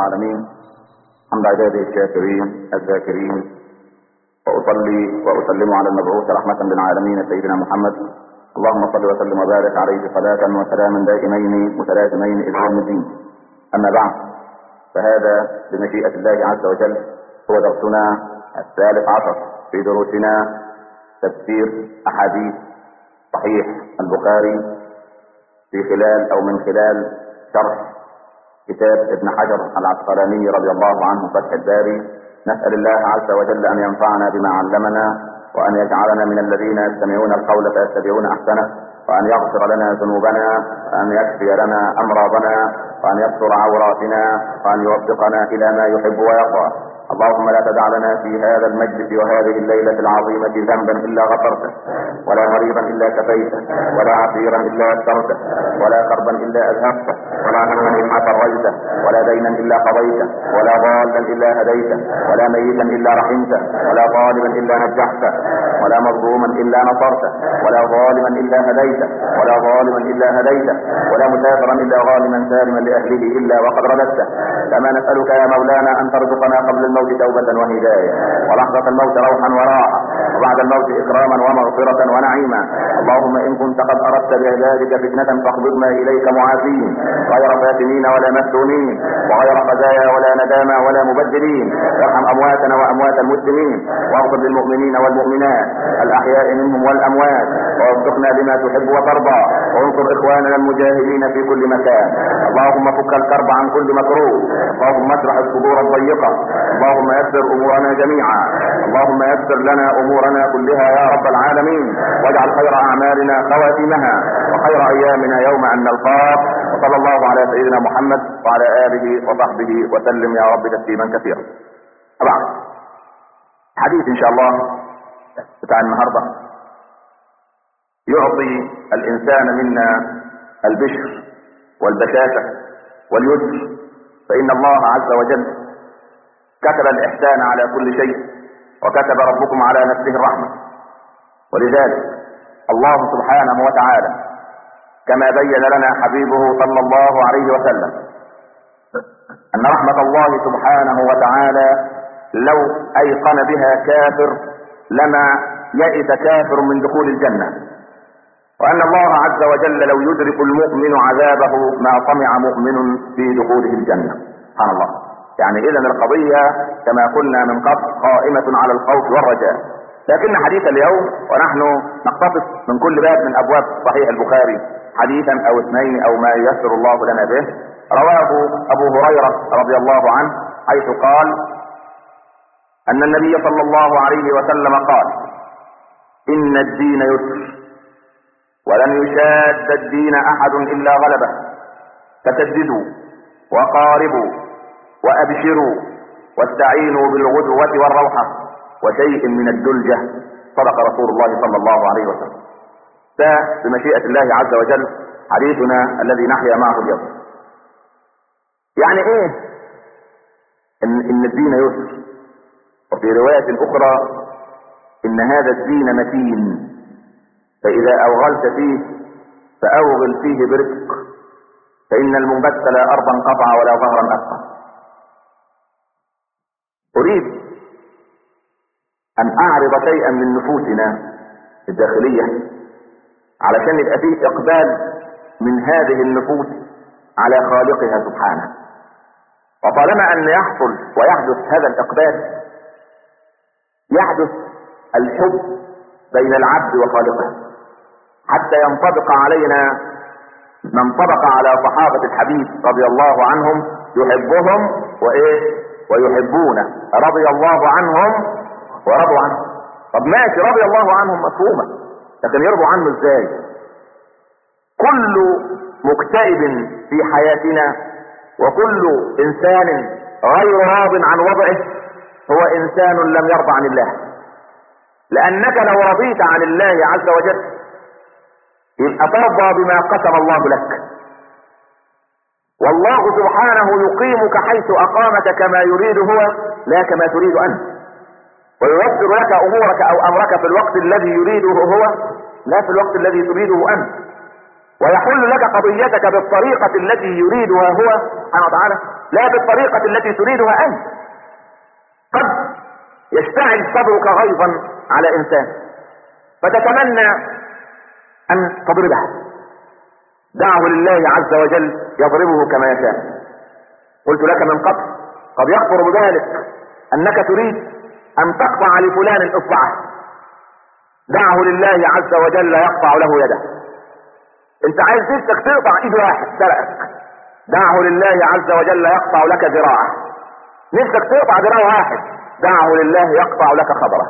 العالمين حمد عباده الشاكرين الذاكرين وأصلي وأسلم على المبعوث رحمة للعالمين سيدنا محمد اللهم صل وسلم وبارك عليه صلاة وسلاما دائمين متلازمين إلى يوم الدين أما بعد فهذا بمشيئة الله عز وجل هو درسنا الثالث عشر في دروسنا تفسير أحاديث صحيح البخاري في خلال أو من خلال شرح كتاب ابن حجر العسقلاني رضي الله عنه فتح الباري نسأل الله عز وجل أن ينفعنا بما علمنا وأن يجعلنا من الذين يستمعون القول فيتبعون أحسنه وأن يغفر لنا ذنوبنا وأن يكفي لنا أمراضنا وأن يستر عوراتنا وأن يوفقنا إلى ما يحب ويرضى اللهم لا تدع لنا في هذا المجلس وهذه الليلة العظيمة ذنبا إلا غفرته ولا مريضا إلا كفيته ولا عسيرا إلا يسرته ولا كربا إلا أذهبته ولا هما إلا فريته ولا دينا إلا قضيته ولا ضالا إلا هديته ولا ميتا إلا رحمته ولا ظالما إلا نجحته ولا مظلوما إلا نصرته ولا ظالما إلا هديته ولا ظالما إلا هديته ولا مسافرا إلا غانما سالما لأهله إلا وقد رددته كما نسألك يا مولانا أن ترزقنا قبل الموت توبة وهداية ولحظة الموت روحا وراحة وبعد الموت إكراما ومغفرة ونعيما اللهم إن كنت قد أردت بعبادك فتنة فاقبضنا إليك معافين غير فاتنين ولا مفتونين وغير خزايا ولا ندامى ولا مبدلين وارحم أمواتنا وأموات المسلمين واغفر للمؤمنين والمؤمنات الأحياء منهم والأموات ووفقنا لما تحب وترضى وانصر إخواننا المجاهدين في كل مكان اللهم فك الكرب عن كل مكروه اللهم اشرح الصدور الضيقة اللهم يسر أمورنا جميعا اللهم يسر لنا أمورنا كلها يا رب العالمين واجعل خير أعمالنا خواتمها وخير أيامنا يوم أن نلقاك وصلى الله على سيدنا محمد وعلى آله وصحبه وسلم يا رب تسليما كثيرا طبعا حديث إن شاء الله بتاع النهاردة يعطي الإنسان منا البشر والبشاشة واليسر فإن الله عز وجل كتب الإحسان على كل شيء وكتب ربكم على نفسه الرحمة ولذلك الله سبحانه وتعالى كما بين لنا حبيبه صلى الله عليه وسلم أن رحمة الله سبحانه وتعالى لو أيقن بها كافر لما يئس كافر من دخول الجنة وأن الله عز وجل لو يدرك المؤمن عذابه ما طمع مؤمن في دخوله الجنة سبحان الله يعني إذا القضية كما قلنا من قبل قائمة على الخوف والرجاء لكن حديث اليوم ونحن نقتص من كل باب من أبواب صحيح البخاري حديثا أو اثنين أو ما ييسر الله لنا به رواه أبو هريرة رضي الله عنه حيث قال أن النبي صلى الله عليه وسلم قال إن الدين يسر ولن يشاد الدين أحد إلا غلبه فسددوا وقاربوا وأبشروا واستعينوا بالغدوة والروحة وشيء من الدلجة صدق رسول الله صلى الله عليه وسلم ده بمشيئة الله عز وجل حديثنا الذي نحيا معه اليوم يعني ايه ان, إن الدين يسر وفي رواية اخرى ان هذا الدين متين فاذا اوغلت فيه فاوغل فيه برفق فان المنبت لا ارضا قطع ولا ظهرا ابقى اريد ان اعرض شيئا من نفوسنا الداخلية علشان يبقى فيه اقبال من هذه النفوس على خالقها سبحانه وطالما ان يحصل ويحدث هذا الاقبال يحدث الحب بين العبد وخالقه حتى ينطبق علينا ما انطبق على صحابة الحبيب رضي الله عنهم يحبهم وايه ويحبونه رضي الله عنهم ورضوا عنه طب ماشي رضي الله عنهم مفهومة لكن يرضوا عنه ازاي كل مكتئب في حياتنا وكل انسان غير راض عن وضعه هو انسان لم يرضى عن الله لانك لو رضيت عن الله عز وجل يبقى ترضى بما قسم الله لك والله سبحانه يقيمك حيث اقامك كما يريد هو لا كما تريد انت وييسر لك امورك او امرك في الوقت الذي يريده هو لا في الوقت الذي تريده انت ويحل لك قضيتك بالطريقة التي يريدها هو سبحانه وتعالى لا بالطريقة التي تريدها أنت قد يشتعل صدرك غيظا على إنسان فتتمنى أن تضربه دعه لله عز وجل يضربه كما يشاء قلت لك من قبل قد يخطر بذلك أنك تريد أن تقطع لفلان إصبعه دعه لله عز وجل يقطع له يده انت عايز نفسك تقطع ايد واحد سرقك دعه لله عز وجل يقطع لك ذراعه نفسك تقطع ذراع واحد دعه لله يقطع لك خبره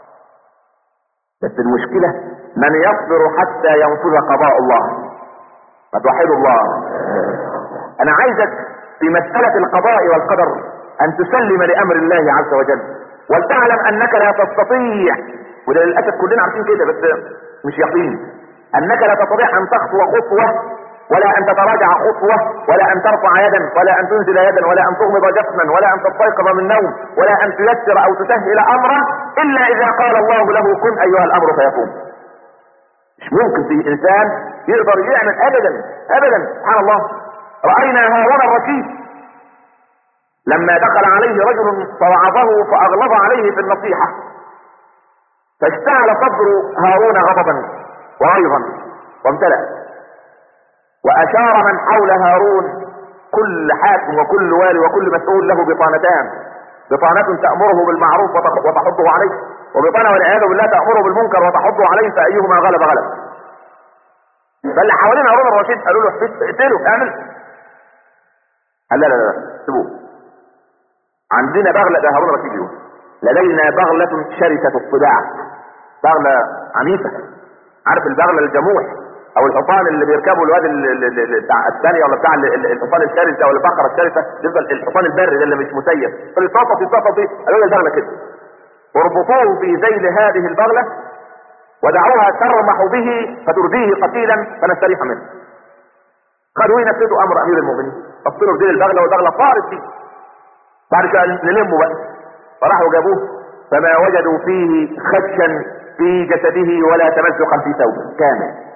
بس المشكلة من يصبر حتى ينفذ قضاء الله فتوحد الله انا عايزك في مسألة القضاء والقدر ان تسلم لامر الله عز وجل ولتعلم انك لا تستطيع وده للاسف كلنا عارفين كده بس مش يقين انك لا تستطيع ان تخطو خطوة ولا ان تتراجع خطوة ولا ان ترفع يدا ولا ان تنزل يدا ولا ان تغمض جسما ولا ان تستيقظ من نوم ولا ان تيسر او تسهل امرا الا اذا قال الله له كن ايها الامر فيكون مش ممكن في انسان يقدر يعمل ابدا ابدا سبحان الله راينا هارون الرشيد لما دخل عليه رجل فوعظه فاغلظ عليه في النصيحه فاشتعل صدر هارون غضبا وغيظا وامتلأ واشار من حول هارون كل حاكم وكل والي وكل مسؤول له بطانتان بطانة تأمره بالمعروف وتحضه عليه وبطانة والعياذ بالله تأمره بالمنكر وتحضه عليه فأيهما غلب غلب فاللي حوالين هارون الرشيد قالوا له اقتله اعمل قال لا لا لا سيبوه عندنا بغلة ده هارون الرشيد يقول لدينا بغلة شرسة الطباع بغلة عنيفة عارف البغلة الجموح او الحصان اللي بيركبه الواد بتاع الثانيه ولا بتاع الحصان الشرسه ولا البقره الشرسه يفضل الحصان البري ده اللي مش مسير فيتصفط يتصفط قالوا البغله كده واربطوه في ذيل هذه البغله ودعوها ترمح به فترديه قتيلا فنستريح منه قالوا ينفذوا امر امير المؤمنين افصلوا في ذيل البغله والبغله طارت فيه بعد كده نلمه بقى فراحوا جابوه فما وجدوا فيه خدشا في جسده ولا تمزقا في ثوبه كامل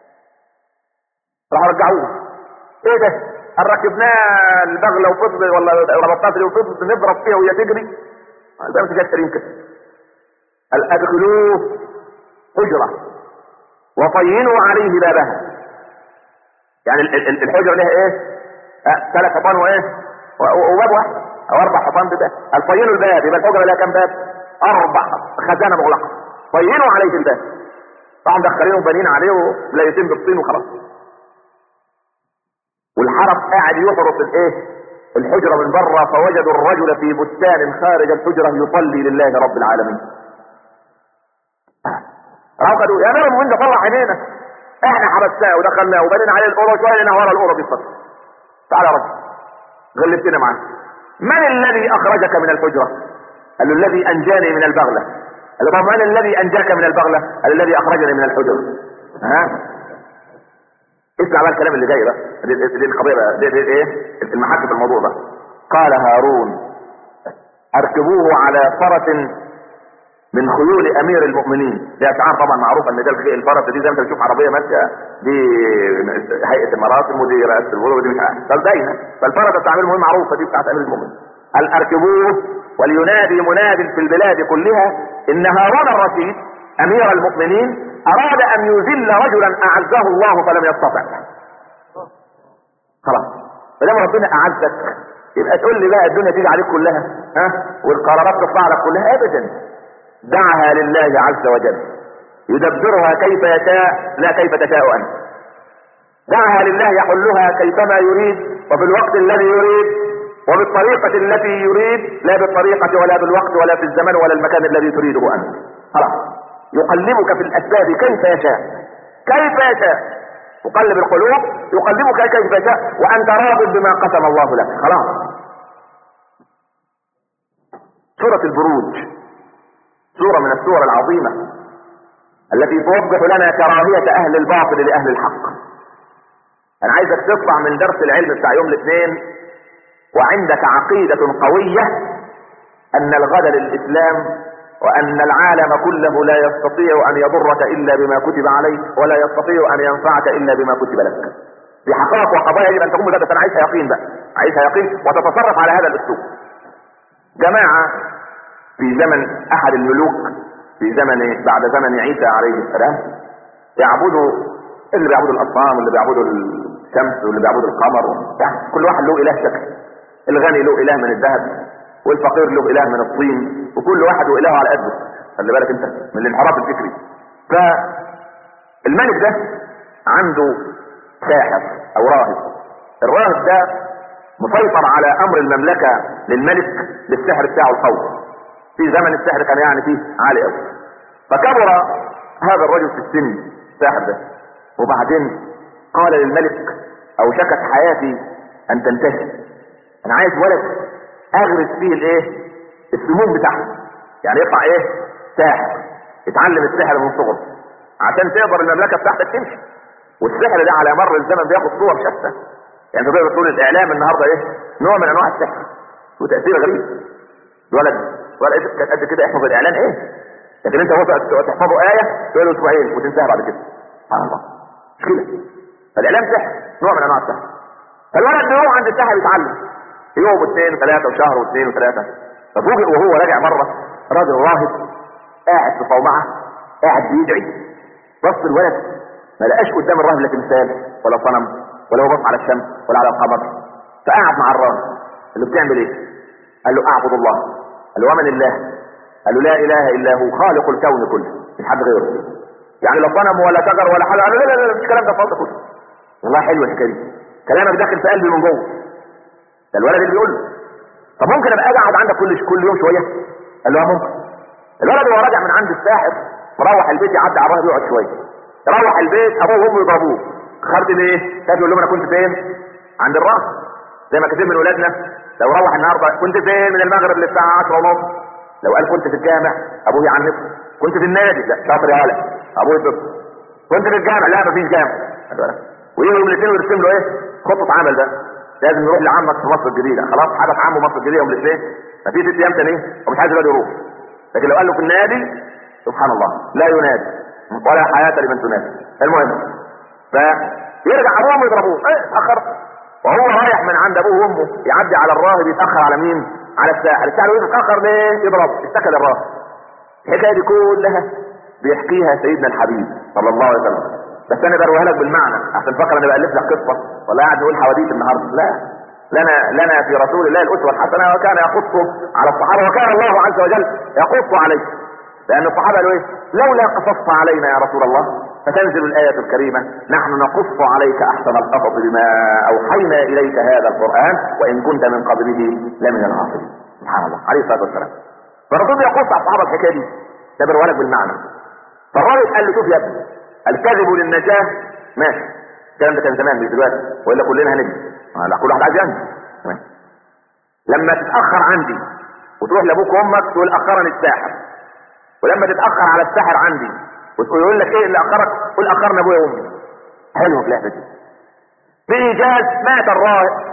راح رجعوه ايه ده قال ركبناه البغله وفضل ولا ربطات وفضل نضرب فيها وهي تجري ده مش جاي كريم كده قال ادخلوه حجره وطينوا عليه بابها يعني الحجره لها ايه ثلاث حيطان وايه وباب واحد او اربع حيطان بباب قال طينوا الباب يبقى الحجره لها كام باب اربع خزانه مغلقه طينوا عليه الباب طبعا مدخلينه وبانين عليه ولايتين بالطين وخلاص والحرس قاعد يحرس الايه الحجرة من بره فوجدوا الرجل في بستان خارج الحجرة يصلي لله رب العالمين راحوا قالوا يا نرم وانت طلع عينينا احنا حبسناه ودخلناه وبنينا عليه الأورة شوية لنا ورا الأورة بيصلي تعال يا رب غلبتنا معاه من الذي اخرجك من الحجرة قال له الذي انجاني من البغلة قال له من الذي انجاك من البغلة قال الذي اخرجني من الحجرة ها اسمع بقى الكلام اللي جاي بقى دي, دي, دي القضيه بقى دي, دي, دي ايه المحك في الموضوع ده قال هارون اركبوه على فرس من خيول امير المؤمنين دي اشعار طبعا معروفه ان ده الفرس دي زي ما انت بتشوف عربيه ماشيه دي هيئه المراسم ودي رئاسه الغلو ودي مش عارف فالباينه فالفرس بتاع امير المؤمنين معروفه دي بتاعت امير المؤمنين قال اركبوه ولينادي مناد في البلاد كلها ان هارون الرشيد امير المؤمنين اراد ان يذل رجلا اعزه الله فلم يستطع خلاص فلما ربنا اعزك يبقى تقول لي بقى الدنيا تيجي عليك كلها ها والقرارات تطلع لك كلها ابدا دعها لله عز وجل يدبرها كيف يشاء لا كيف تشاء انت دعها لله يحلها كيفما يريد وفي الوقت الذي يريد وبالطريقة التي يريد لا بالطريقة ولا بالوقت ولا في الزمن ولا المكان الذي تريده انت خلاص يقلبك في الاسباب كيف يشاء كيف يشاء يقلب القلوب يقلبك كيف يشاء وانت راض بما قسم الله لك خلاص سورة البروج سورة من السور العظيمة التي توضح لنا كراهية اهل الباطل لاهل الحق انا عايزك تطلع من درس العلم بتاع يوم الاثنين وعندك عقيدة قوية ان الغد للاسلام وان العالم كله لا يستطيع ان يضرك الا بما كتب عليك ولا يستطيع ان ينفعك الا بما كتب لك في حقائق وقضايا يجب ان تكون مجدده انا عايزها يقين بقى عايزها يقين وتتصرف على هذا الاسلوب جماعه في زمن احد الملوك في زمن بعد زمن عيسى عليه السلام يعبدوا اللي بيعبدوا الاصنام واللي بيعبدوا الشمس واللي بيعبدوا القمر يعني كل واحد له اله شكل الغني له اله من الذهب والفقير له اله من الطين وكل واحد واله على قده خلي بالك انت من الانحراف الفكري فالملك ده عنده ساحر او راهب الراهب ده مسيطر على امر المملكة للملك بالسحر بتاعه القوي في زمن السحر كان يعني فيه عالي قوي فكبر هذا الرجل في السن الساحر ده وبعدين قال للملك او شكت حياتي ان تنتهي انا عايز ولد اغرس فيه الايه السموم بتاعته يعني يطلع ايه ساحر يتعلم السحر من صغره عشان تقدر المملكه بتاعتك تمشي والسحر ده على مر الزمن بياخد صور شتى يعني تقدر تقول الاعلام النهارده ايه نوع من انواع السحر وتاثير غريب الولد ولد كانت قد كده يحفظ الاعلان ايه لكن انت هو تحفظه ايه تقول له اسبوعين وتنتهي بعد كده سبحان الله مش كده فالاعلام سحر نوع من انواع السحر فالولد بيروح عند الساحر يتعلم يوم واثنين وثلاثه وشهر واثنين وثلاثه ففوجئ وهو راجع مره راجل راهب قاعد في صومعه قاعد بيدعي بص الولد ما لقاش قدام الراهب لا تمثال ولا صنم ولا هو بص على الشمس ولا على القمر فقعد مع الراهب قال له بتعمل ايه؟ قال له اعبد الله قال له ومن الله؟ قال له لا اله الا هو خالق الكون كله مش حد غيره يعني لا صنم ولا شجر ولا حاجه قال له لا لا لا مش الكلام ده فاضي كله والله حلو الحكايه دي كلامك داخل في قلبي من جوه ده الولد اللي بيقول له طب ممكن ابقى اقعد عندك كل كل يوم شويه قال له ممكن الولد وهو راجع من عند الساحر مروح البيت يعدي على الراهب يقعد شويه يروح البيت ابوه وامه يضربوه خرج ليه كان يقول لهم انا كنت فين عند الراس زي ما كتير من ولادنا لو روح النهارده كنت فين من المغرب للساعه 10 ونص لو قال كنت في الجامع ابوه يعنف كنت في النادي لا شاطر يا ولد ابوه يضرب كنت في الجامع لا مفيش جامع ويجي يوم الاثنين ويرسم له ايه خطه عمل ده لازم يروح لعمك في مصر الجديده خلاص حدث عمه مصر الجديده يوم الاثنين مفيش ست ايام تاني ومش عايز الواد يروح لكن لو قال له في النادي سبحان الله لا ينادي ولا حياه لمن تنادي المهم فيرجع ابوه يضربوه ايه اتاخر وهو رايح من عند ابوه وامه يعدي على الراهب يتاخر على مين؟ على الساحر، الساحر يقول اتاخر ليه؟ يضرب اشتكى للراهب. الحكايه دي كلها بيحكيها سيدنا الحبيب صلى الله عليه وسلم. بس انا برويها لك بالمعنى عشان فاكر انا بالف لك قصه ولا قاعد نقول حواديت النهارده، لا لنا لنا في رسول الله الاسوه الحسنه وكان يقص على الصحابه وكان الله عز وجل يقص عليه. لان الصحابه قالوا ايه؟ لولا قصصت علينا يا رسول الله فتنزل الآية الكريمة نحن نقص عليك أحسن القصص بما أوحينا إليك هذا القرآن وإن كنت من قبله لمن الغافلين سبحان الله عليه الصلاة والسلام فالرسول يقص على الصحابة الحكاية دي ده بالولد بالمعنى فالراجل قال له شوف يا ابني الكذب للنجاة ماشي الكلام ده كان زمان مش دلوقتي والا كلنا هنجي لا كل واحد عايز ينجي لما تتأخر عندي وتروح لابوك وامك تقول أخرني الساحر ولما تتأخر على الساحر عندي ويقول لك ايه اللي اخرك قول اخرنا ابويا وامي حلو اللعبه دي بايجاز مات الراهب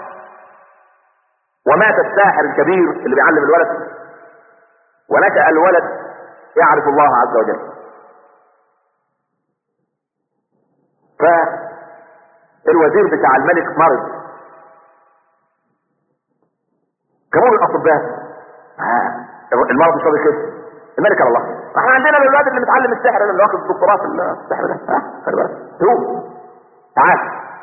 ومات الساحر الكبير اللي بيعلم الولد ونشا الولد يعرف الله عز وجل فالوزير بتاع الملك مرض كمان الاطباء آه. المرض مش راضي كده الملك على الله احنا عندنا الولاد اللي متعلم السحر اللي واخد الدكتوراه في السحر ده ها خلي بالك هو تعال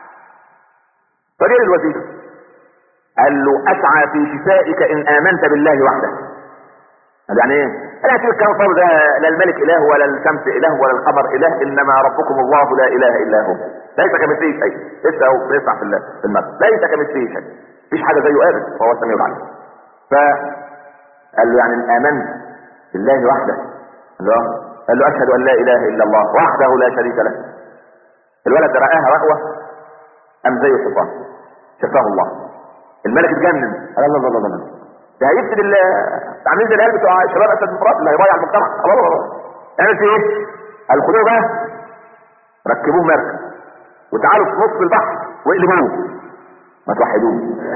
فجاء الوزير قال له اسعى في شفائك ان امنت بالله وحده قال يعني ايه؟ انا هسيب الكلام الفاضي ده لا الملك اله ولا الشمس اله ولا القمر اله انما ربكم الله لا اله الا هو ليس كمثله شيء لسه هو بيسمع في في المثل ليس كمثله شيء مفيش حاجه زيه ابدا وهو السميع العليم فقال له يعني ان امنت بالله وحده الله قال له اشهد ان لا اله الا الله وحده لا شريك له الولد رآها رأوة ام زي الشيطان شفاه الله الملك اتجنن قال الله الله الله ده هيفسد عاملين زي العيال بتوع شباب اسد المفرط اللي هيضيع المجتمع الله الله الله اعمل في ايه؟ قال خدوه بقى ركبوه مركب وتعالوا في نص البحر واقلبوه ما توحدوه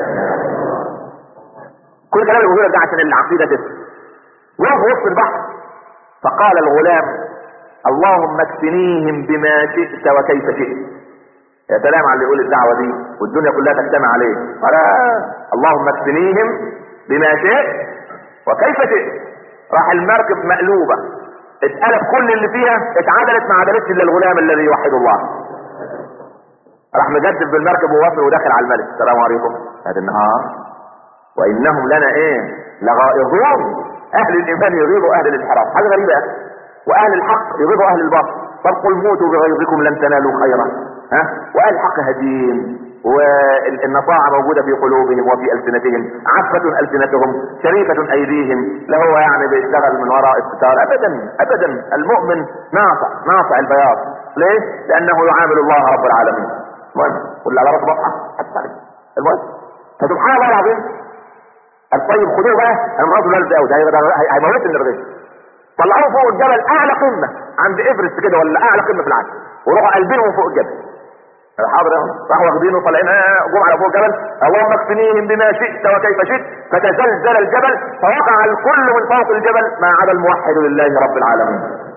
كل كلام اللي ده عشان العقيده تثبت وقف وسط البحر فقال الغلام اللهم اكفنيهم بما شئت وكيف شئت يا سلام على اللي يقول الدعوة دي والدنيا كلها تجتمع عليه قال اللهم اكفنيهم بما شئت وكيف شئت راح المركب مقلوبة اتقلب كل اللي فيها اتعدلت ما عدلتش الا الغلام الذي يوحد الله راح مجدد بالمركب ووصل ودخل على الملك السلام عليكم هذا النهار وانهم لنا ايه لغائظون اهل الايمان يغيظوا اهل الانحراف حاجه غريبه واهل الحق يغيظوا اهل الباطل طب قل موتوا بغيظكم لن تنالوا خيرا ها واهل الحق هدين والنطاعة موجودة في قلوبهم وفي ألسنتهم عفة ألسنتهم شريفة أيديهم لا هو يعني بيشتغل من وراء الستار أبدا أبدا المؤمن ناصع ناصع البياض ليه؟ لأنه يعامل الله رب العالمين المهم كل على راسه بطحة حتى عليه المهم فسبحان الله العظيم الطيب خدوه بقى انا مراته لا قوي هيموتني الرغيف طلعوه فوق الجبل اعلى قمه عند ايفرست كده ولا اعلى قمه في العالم وروحوا قلبينهم فوق الجبل حاضر راحوا واخدينه وطالعين جم على فوق الجبل اللهم اكفنيهم بما شئت وكيف شئت فتزلزل الجبل فوقع الكل من فوق الجبل ما عدا الموحد لله رب العالمين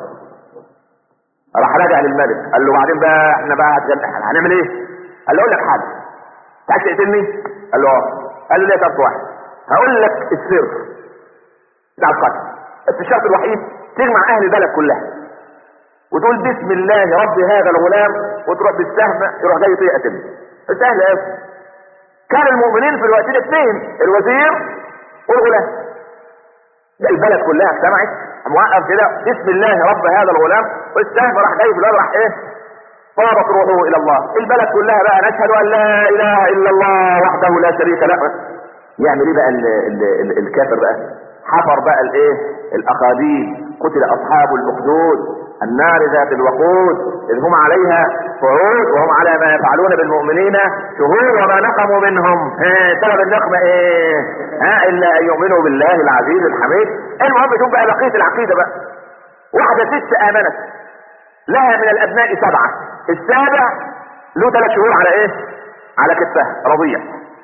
راح راجع للملك قال له بعدين بقى احنا بقى هنعمل ايه؟ قال له اقول لك حاجه تعال تقتلني؟ قال له اه قال له ليه طب واحد هقول لك السر بتاع القتل بس الشرط الوحيد تجمع اهل البلد كلها وتقول بسم الله رب هذا الغلام وتروح بالسهم يروح جاي يقتل سهل ايه كان المؤمنين في الوقت ده اثنين الوزير والغلام ده البلد كلها اجتمعت موقف كده بسم الله رب هذا الغلام والسهم راح جاي في الارض راح ايه طابت روحه الى الله البلد كلها بقى نشهد ان لا اله الا الله وحده لا شريك له يعمل ايه بقى ال ال ال الكافر بقى حفر بقى الايه الاقاديم قتل اصحاب الاخدود النار ذات الوقود اذ هم عليها قعود وهم على ما يفعلون بالمؤمنين شهود وما نقموا منهم سبب النقمة ايه ها الا ان يؤمنوا بالله العزيز الحميد المهم شوف بقى بقية العقيدة بقى واحدة ست امنت لها من الابناء سبعة السابع له ثلاث شهور على ايه على كتفها رضيع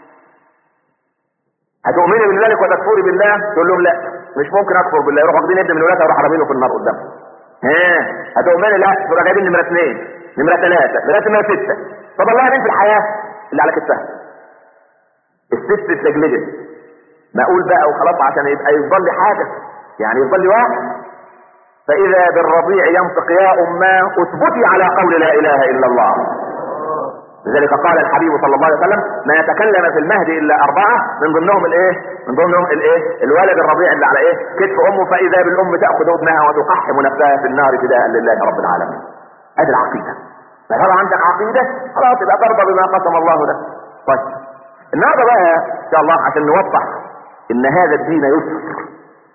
هتؤمني بذلك وتكفري بالله تقول لهم لا مش ممكن اكفر بالله يروح واخدين ابن من ولادها ويروح رامينه في النار قدامه ها هتؤمني لا تروح جايبين نمره اثنين نمره ثلاثه نمره نمره سته طب الله مين في الحياه اللي على كتفها الست اتلجلجت ما اقول بقى وخلاص عشان يبقى يفضل لي حاجه يعني يفضل لي واحد فاذا بالرضيع ينطق يا اماه اثبتي على قول لا اله الا الله لذلك قال الحبيب صلى الله عليه وسلم ما يتكلم في المهد الا اربعه من ضمنهم الايه؟ من ضمنهم الايه؟ الولد الرضيع اللي على ايه؟ كتف امه فاذا بالام تاخذ ابنها وتقحم نفسها في النار فداء لله رب العالمين. ادي العقيده. فطبعا عندك عقيده خلاص يبقى ترضى بما قسم الله لك. طيب. النهارده بقى ان شاء الله عشان نوضح ان هذا الدين يسر.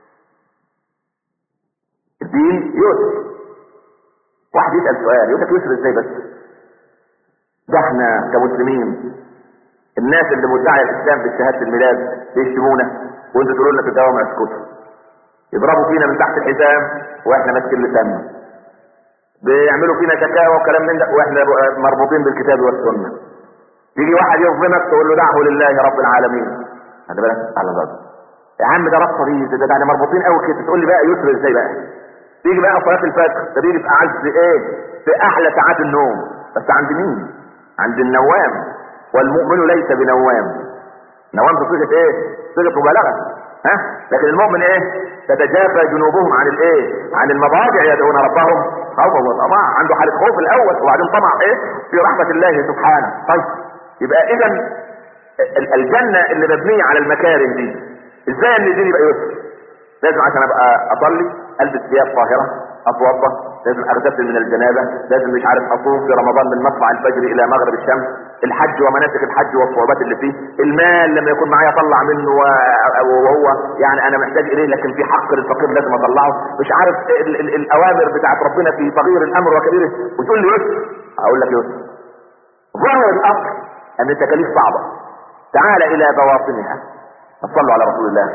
الدين يسر. واحد يسال سؤال يقول لك يسر ازاي بس؟ ده احنا كمسلمين الناس اللي مدعي الاسلام بشهاده الميلاد بيشتمونا وانتوا تقولوا لنا في الدوام اسكتوا يضربوا فينا من تحت الحزام واحنا ماسكين لساننا بيعملوا فينا شكاوى وكلام من ده واحنا مربوطين بالكتاب والسنه يجي واحد يظلمك تقول له دعه لله رب العالمين هذا بالك على الارض يا عم ده رقصه دي ده, ده احنا مربوطين قوي كده تقول لي بقى يسر ازاي بقى تيجي بقى صلاه الفجر ده بيجي في اعز ايه في احلى ساعات النوم بس عند مين عند النوام والمؤمن ليس بنوام نوام بصيغه ايه صيغه مبالغه ها لكن المؤمن ايه تتجافى جنوبهم عن الايه عن المضاجع يدعون ربهم خوفا وطمعا عنده حاله خوف الاول وبعدين طمع ايه في رحمه الله سبحانه طيب يبقى اذا الجنه اللي مبنيه على المكارم دي ازاي ان الدين يبقى يسر لازم عشان ابقى اصلي البس ثياب طاهره اتوضا لازم اغتسل من الجنابه لازم مش عارف اصوم في رمضان من مطلع الفجر الى مغرب الشمس الحج ومناسك الحج والصعوبات اللي فيه المال لما يكون معايا اطلع منه وهو يعني انا محتاج اليه لكن في حق للفقير لازم اطلعه مش عارف ال ال الاوامر بتاعت ربنا في صغير الامر وكبيره وتقول لي يسر اقول لك يسر ظاهر الامر ان التكاليف صعبه تعال الى بواطنها صلوا على رسول الله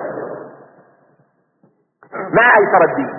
ما ايسر الدين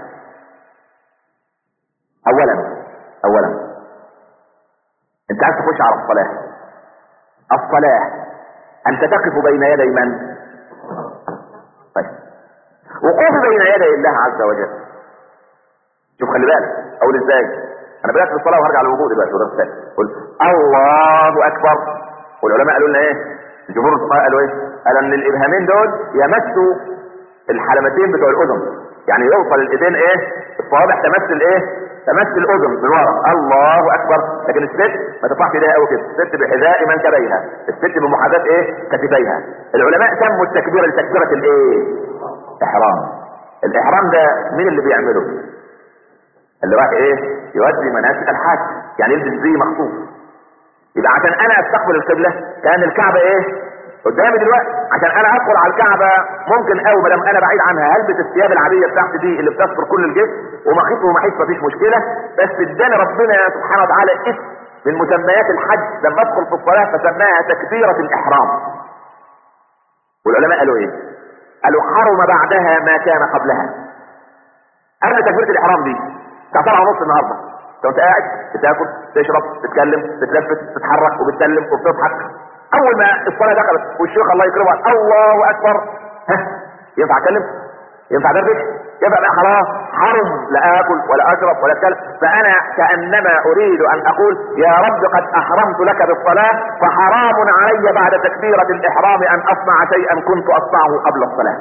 اولا اولا انت عايز تخش على الصلاة الصلاة انت تقف بين يدي من طيب وقوف بين يدي الله عز وجل شوف خلي بالك اقول ازاي انا بدات بالصلاه وهرجع للوضوء دلوقتي وده الثاني قل الله اكبر والعلماء قالوا لنا ايه الجمهور الفقهاء قالوا ايه قال ان الابهامين دول يمسوا الحلمتين بتوع الاذن يعني يوصل الايدين ايه الصوابع تمثل ايه تمثل الاذن من ورا الله اكبر لكن الست ما تطلعش ايديها قوي كده الست بحذاء منكبيها الست بمحاذاه ايه كتفيها العلماء سموا التكبيره لتكبيره الايه احرام الاحرام ده مين اللي بيعمله اللي راح ايه يؤدي مناسك الحج يعني يلبس زي مخصوص يبقى عشان انا استقبل القبله كان الكعبه ايه قدامي دلوقتي عشان انا ادخل على الكعبه ممكن قوي ما دام انا بعيد عنها هلبس الثياب العاديه بتاعتي دي اللي بتستر كل الجسم ومخيط ومحيط مفيش مشكله بس اداني ربنا سبحانه وتعالى اسم من مسميات الحج لما ادخل في الصلاه فسماها تكبيره الاحرام والعلماء قالوا ايه؟ قالوا حرم بعدها ما كان قبلها قبل تكبيره الاحرام دي الساعه 7 ونص النهارده انت قاعد بتاكل تشرب تتكلم تتلفت تتحرك وبتسلم وبتضحك اول ما الصلاه دخلت والشيخ الله يكرمه قال الله اكبر ها ينفع اتكلم ينفع ادردش يبقى بقى خلاص حرم لا اكل ولا اشرب ولا اتكلم فانا كانما اريد ان اقول يا رب قد احرمت لك بالصلاه فحرام علي بعد تكبيره الاحرام ان اصنع شيئا كنت اصنعه قبل الصلاه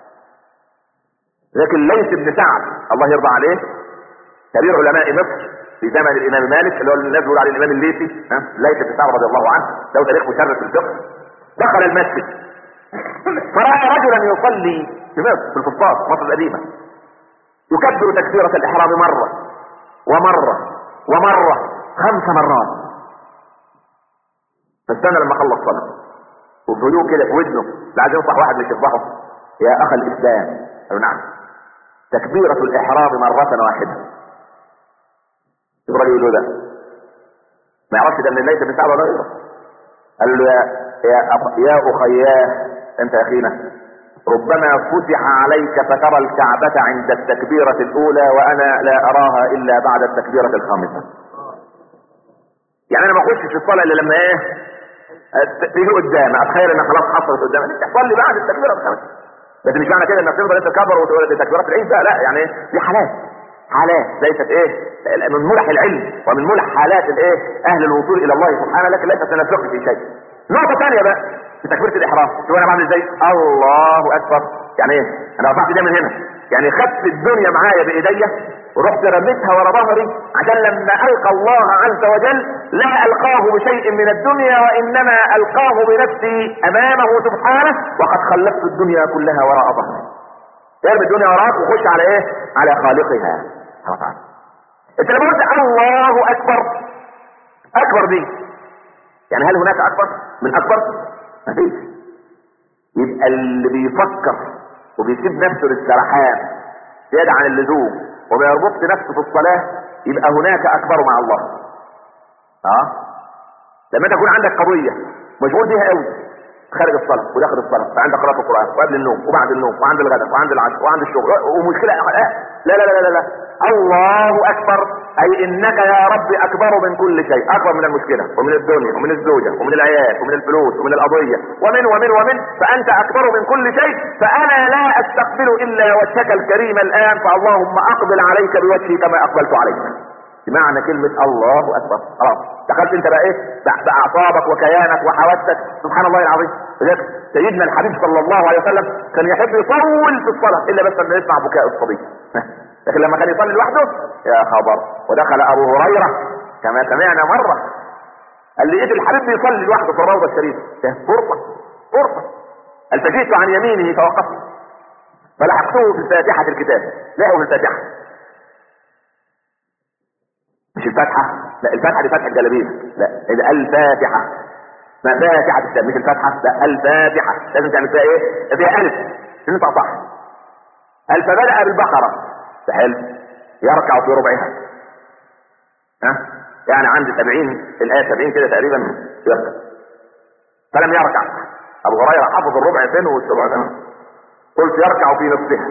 لكن ليس ابن سعد الله يرضى عليه كبير علماء مصر في زمن الامام مالك اللي هو الناس بيقولوا عليه الامام الليثي ها ليس بن سعد رضي الله عنه له تاريخ مشرف في الفقه دخل المسجد فراى رجلا يصلي في مصر في الفسطاط مصر القديمه يكبر تكبيره الاحرام مره ومره ومره خمس مرات فاستنى لما خلص صلاه وبهدوء كده في ودنه لا عايز ينصح واحد مش يصبحه يا اخ الاسلام قالوا نعم تكبيرة الإحرام مرة واحدة الراجل يقول له ده ما يعرفش ده من ليس من سعد ولا غيره قال له يا يا أخ- يا أخياه أنت يا أخينا ربما فتح عليك فترى الكعبة عند التكبيرة الأولى وأنا لا أراها إلا بعد التكبيرة الخامسة يعني أنا ما أخش في الصلاة إلا لما إيه أت- تيجي قدام أتخيل إن خلاص حصلت قدام تحصل لي بعد التكبيرة الخامسة بس مش معنى كده انك تفضل انت تكبر وتقول دي تكبيرات العيد ده لا يعني دي حالات حالات ليست ايه من ملح العلم ومن ملح حالات الايه اهل الوصول الى الله سبحانه لكن ليست من الفقه في شيء نقطة ثانية بقى في تكبيرة الإحرام شوف أنا بعمل إزاي الله أكبر يعني إيه أنا رفعت إيدي من هنا يعني خدت الدنيا معايا بإيديا ورحت رميتها ورا ظهري عشان لما ألقى الله عز وجل لا ألقاه بشيء من الدنيا وإنما ألقاه بنفسي أمامه سبحانه وقد خلفت الدنيا كلها وراء ظهري ارمي الدنيا وراك وخش على إيه على خالقها سبحانه وتعالى انت لما قلت الله اكبر اكبر دي يعني هل هناك اكبر من اكبر ما فيش يبقى اللي بيفكر وبيسيب نفسه للسرحان زيادة عن اللزوم وما يربطش نفسه في الصلاة يبقى هناك اكبر مع الله اه لما تكون عندك قضية مشغول بيها قوي خارج الصلاة وداخل الصلاة وعند قراءة القرآن وقبل النوم وبعد النوم وعند الغداء وعند العشاء وعند الشغل ومشكلة لا لا لا لا لا الله أكبر أي إنك يا رب أكبر من كل شيء أكبر من المشكلة ومن الدنيا ومن الزوجة ومن العيال ومن الفلوس ومن القضية ومن ومن ومن فأنت أكبر من كل شيء فأنا لا أستقبل إلا وجهك الكريم الآن فاللهم أقبل عليك بوجهي كما أقبلت عليك بمعنى كلمة الله أكبر خلاص دخلت انت بقى ايه بأ- بأعصابك وكيانك وحواسك سبحان الله العظيم لذلك سيدنا الحبيب صلى الله عليه وسلم كان يحب يطول في الصلاة إلا بس أن يسمع بكاء الصبي لكن لما كان يصلي لوحده يا خبر ودخل أبو هريرة كما سمعنا مرة قال لي ايه الحبيب بيصلي لوحده في الروضة الشريفة ده فرصة فرصة قال فجئت عن يمينه فوقفت فلحقته في فاتحة الكتاب لقوا في الفاتحة مش الفاتحة لا الفاتحة دي فتحة الجلابية لا ده الفاتحة ما فاتحة الكتاب مش الفاتحة لا الفاتحة لازم تعمل فيها ايه فيها ألف تنطق صح قال فبدأ بالبقرة ده حلو يركع في ربعها ها يعني عند 70 الآية 70 كده تقريبا يركع فلم يركع أبو هريرة حفظ الربع فين والسبع ده قلت يركع في نصفها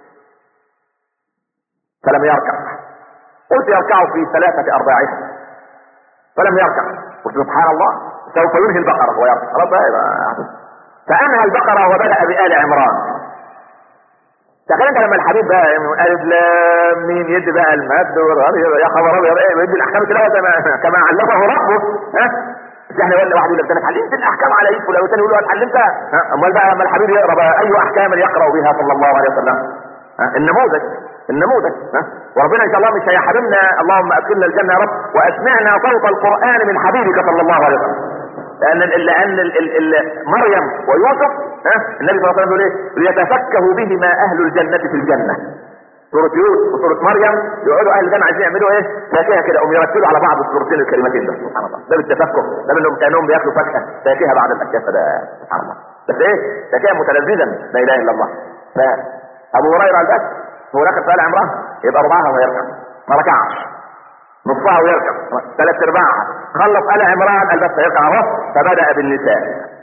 فلم يركع قلت يركع في ثلاثة أرباعها فلم يركع قلت سبحان الله سوف ينهي البقرة ويركع خلاص بقى يبقى فأنهى البقرة وبدأ بآل عمران تخيل انت لما الحبيب بقى الف لام مين يدي بقى المد والغير يا خبر ابيض ايه يدي الاحكام كده كما كما علمه ربه ها مش احنا ولا واحد يقول لك ده انا اتعلمت الاحكام على ايد فلان والتاني يقول له اتعلمتها ها امال بقى لما الحبيب يقرا بقى اي احكام يقرا بها صلى الله عليه وسلم ها النموذج النموذج ها وربنا ان شاء الله مش هيحرمنا اللهم ادخلنا الجنه يا رب واسمعنا صوت القران من حبيبك صلى الله عليه وسلم لان ال لان ال ال ال مريم ويوسف ها النبي صلى الله عليه وسلم يقول ايه ليتفكه بهما اهل الجنه في الجنه سورة يوسف وسورة مريم يقعدوا اهل الجنة عايزين يعملوا ايه؟ فاكهة كده قوم يرتلوا على بعض السورتين الكلمتين ده سبحان الله ده بالتفكه ده انهم كانهم بياكلوا فاكهة فاكهة بعد الاكياس ده سبحان الله بس ايه؟ فاكهة متلذذا لا اله الا الله فابو هريرة قال بس هو داخل في ال عمران يبقى ربعها ويركع ما ركعش نصها ويركع ثلاث ارباعها خلص ال عمران قال بس هيركع الرب فبدا بالنساء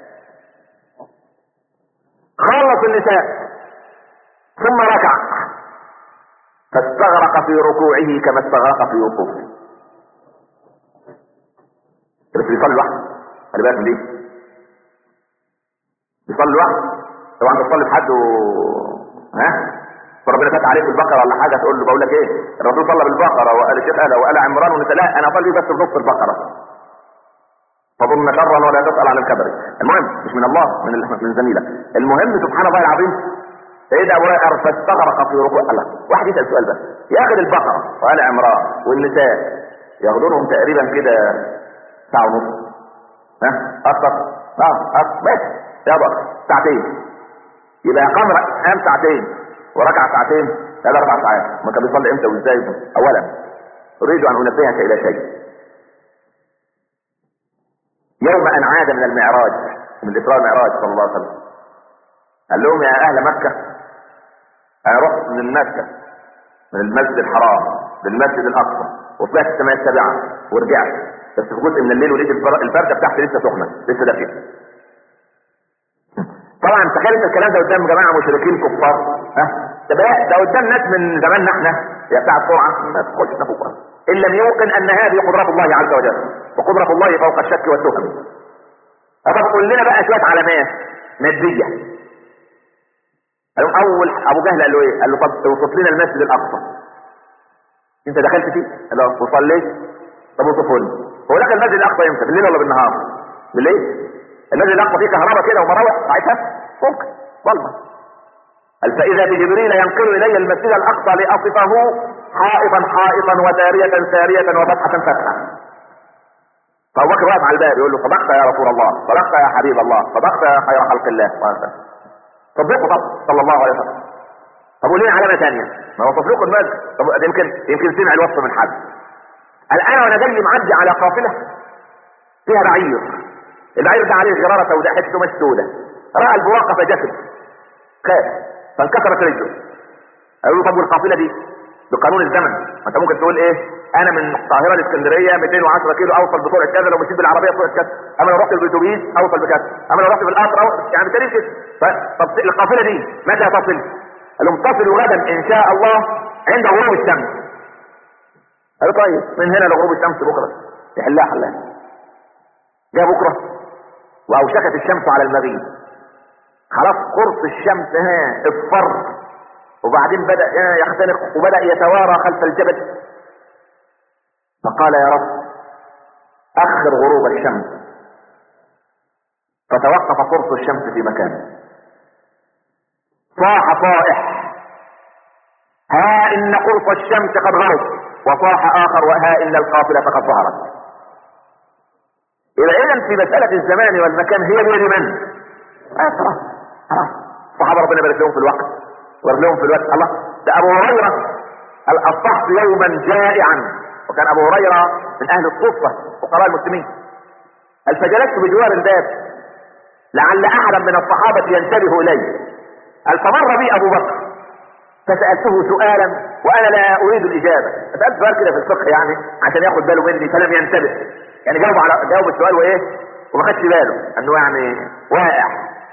خلص النساء ثم ركع فاستغرق في ركوعه كما استغرق في وقوفه بس بيصلي لوحده خلي بالك من دي بيصلي لوحده لو انت تصلي بحد و... ها فربنا فتح عليك البقره ولا حاجه تقول له بقول لك ايه الرسول صلى بالبقره وقال الشيخ قال وقال عمران ونسى لا انا اصلي بس بنص البقره فظن شرا ولا تسال عن الكبر المهم مش من الله من من زميلك المهم سبحان الله العظيم سيدنا ابو هريره فاستغرق في ركوع الله واحد يسال سؤال بس ياخد البقره وال عمران والنساء ياخدوا لهم تقريبا كده ساعه ونص ها اكتر اه اكتر بس يا بقى ساعتين يبقى قام قام ساعتين وركع ساعتين ثلاث اربع ساعات ما كان بيصلي امتى وازاي اولا اريد ان انبهك الى شيء يوم ان عاد من المعراج من الاسراء والمعراج صلى الله عليه وسلم قال لهم يا اهل مكه انا رحت من مكه من المسجد الحرام للمسجد الاقصى وطلعت السماء السابعه ورجعت بس في جزء من الليل ولقيت البرده بتاعتي لسه سخنه لسه دافيه طبعا تخيل انت الكلام ده قدام جماعه مشركين كفار ها ده بقى ده قدام ناس من زماننا احنا يا بتاع السرعه ما تخش نفوق ان لم يوقن ان هذه قدره الله عز وجل وقدره الله فوق الشك والتهم طب قول لنا بقى شويه علامات ماديه قال لهم اول ابو جهل قال له ايه؟ قال له طب اوصف لنا المسجد الاقصى انت دخلت فيه؟ قال له وصليت طب اوصفه لي هو دخل المسجد الاقصى امتى؟ بالليل ولا بالنهار؟ بالليل المسجد الاقصى فيه كهرباء كده ومراوح ساعتها ممكن ظلمه قال فاذا بجبريل ينقل الي المسجد الاقصى لاصفه حائطا حائطا وساريه ساريه وفتحه فتحه فابو بكر واقف على الباب يقول له صدقت يا رسول الله صدقت يا حبيب الله صدقت يا خير خلق الله صدقه طب صلى الله عليه وسلم طب وليه علامه ثانيه ما هو لكم المسجد طب يمكن يمكن سمع الوصف من حد قال انا وانا جاي معدي على قافله فيها بعير البعير ده عليه غراره سوداء حته مش سوداء راى البواقه فجسد خاف فانكسرت رجله قالوا له طب والقافله دي بقانون الزمن ما انت ممكن تقول ايه انا من القاهره لاسكندريه 210 كيلو اوصل بسرعه كذا لو مشيت بالعربيه بسرعه كذا اما لو رحت بالاتوبيس اوصل بكذا اما لو رحت بالقطر أو... يعني تاريخ كده طب القافله دي متى تصل؟ قال لهم تصل غدا ان شاء الله عند غروب الشمس قالوا طيب من هنا لغروب الشمس بكره يحلها حلها جاء بكره واوشكت الشمس على المغيب خلاص قرص الشمس ها اصفر وبعدين بدأ يختنق وبدأ يتوارى خلف الجبل فقال يا رب اخر غروب الشمس فتوقف قرص الشمس في مكانه صاح صائح ها ان قرص الشمس قد غرب وصاح اخر وها ان القافلة قد ظهرت إذا إذا في مسألة الزمان والمكان هي بيد من؟ آه خلاص خلاص الصحابة ربنا يبارك لهم في الوقت ويبارك لهم في الوقت الله ده أبو هريرة أصبحت يوما جائعا وكان أبو هريرة من أهل الصفة فقراء المسلمين قال فجلست بجوار الباب لعل أحدا من الصحابة ينتبه إلي قال فمر بي أبو بكر فسألته سؤالا وأنا لا أريد الإجابة سألت سؤال كده في الفقه يعني عشان ياخد باله مني فلم ينتبه يعني جاوب على جاوب السؤال وايه وما خدش باله انه يعني واقع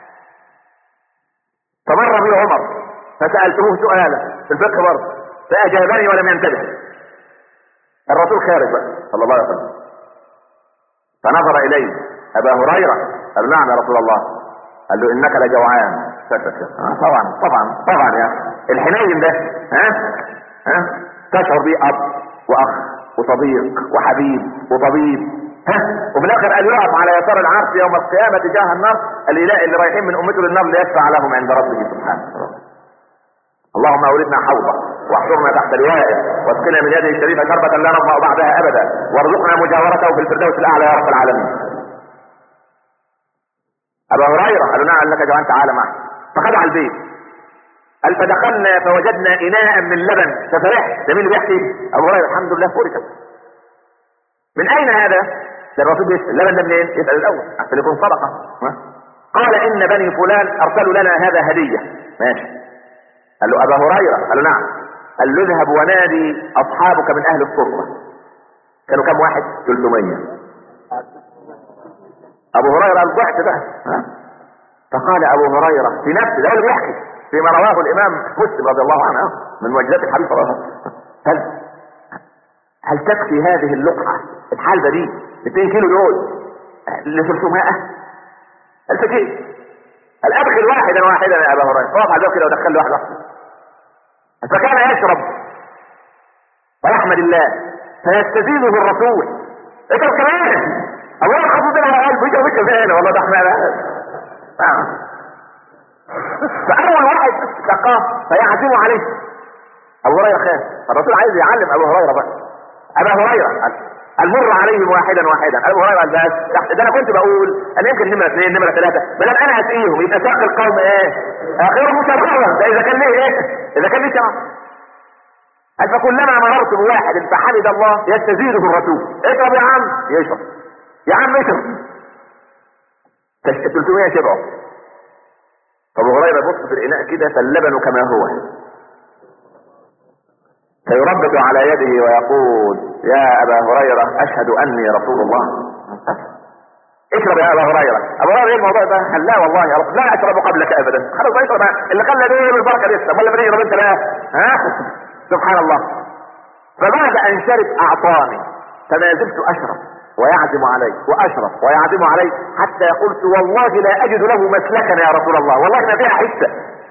فمر بي عمر فسالته سؤالا في الفقه برضه فاجابني ولم ينتبه الرسول خارج بقى صلى الله عليه وسلم فنظر اليه ابا هريره قال نعم يا رسول الله قال له انك لجوعان آه طبعا طبعا طبعا يا الحنين ده ها ها تشعر بيه اب واخ وصديق وحبيب وطبيب ها وفي الاخر قال يقف على يسار العرش يوم القيامه تجاه النار الاله اللي رايحين من امته للنار ليشفع لهم عند ربه سبحانه اللهم اوردنا حوضه واحشرنا تحت لوائه واسقنا من يده الشريفه شربة لا نظمأ بعدها ابدا وارزقنا مجاورته في الفردوس الاعلى يا رب العالمين. ابا هريره قالوا نعم لك جوان تعالى معي فخدع البيت قال فدخلنا فوجدنا اناء من لبن ففرحت ده مين اللي بيحكي؟ ابو هريره الحمد لله فركت من اين هذا؟ ده الرسول بيسال اللبن ده منين؟ يسال الاول عشان يكون صدقه ها؟ قال ان بني فلان ارسلوا لنا هذا هديه ماشي قال له ابا هريره قال له نعم قال له اذهب ونادي اصحابك من اهل الصفه كانوا كم واحد 300 ابو هريره قال ضحك بقى ها؟ فقال ابو هريره في نفسه ده هو اللي بيحكي فيما رواه الامام مسلم رضي الله عنه من معجزات الحديث صلى الله عليه وسلم هل هل تكفي هذه اللقعه الحلبه دي 200 كيلو دول ل 300 هل تكفي قال ادخل واحدا واحدا يا ابا هريره وقف على الباب كده ودخل له واحد واحد فكان يشرب ويحمد الله فيستزيده الرسول اشرب كمان الله خفض لها قلب وجه وجه فين والله ده احنا آه. فاول واحد سقاه فيعزم عليه ابو هريره خاف الرسول عايز يعلم ابو هريره بقى ابا هريره قال المر عليهم واحدا واحدا ابو هريره قال بس تحت ده انا كنت بقول انا يمكن نمره اثنين نمره ثلاثه ما دام انا هسقيهم يبقى ساق القوم ايه؟ اخرهم شرارا ده اذا كان ليه ايه؟ اذا كان ليه شر قال فكلما مررت بواحد فحمد الله يستزيده الرسول اشرب يا عم يشرب يا عم اشرب 300 شبعوا فابو هريره يبص في الاناء كده فاللبن كما هو فيربط على يده ويقول يا ابا هريره اشهد اني رسول الله اشرب يا ابا هريره ابو هريره ايه الموضوع ده قال لا والله يا رب لا اشرب قبلك ابدا خلاص بقى اشرب اللي خلى دي البركه لسه ولا بنشرب انت لا ها سبحان الله فبعد ان شرب اعطاني فما زلت اشرب ويعزم علي واشرب ويعزم علي حتى قلت والله لا اجد له مسلكا يا رسول الله والله ما فيها حته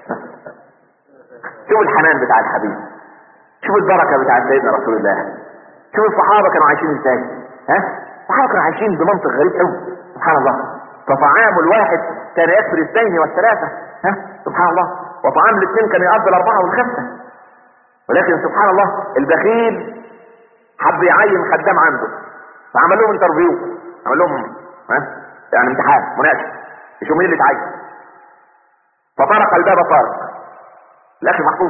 شوف الحنان بتاع الحبيب شوف البركه بتاع سيدنا رسول الله شوف الصحابه كانوا عايشين ازاي ها الصحابه كانوا عايشين بمنطق غريب قوي سبحان الله فطعام الواحد كان يكفي الاثنين والثلاثه ها سبحان الله وطعام الاثنين كان يقضي الاربعه والخمسه ولكن سبحان الله البخيل حب يعين خدام عنده فعمل لهم انترفيو عمل لهم ها يعني امتحان مناقشه يشوف مين اللي اتعين فطرق الباب طارق الاخي محفوظ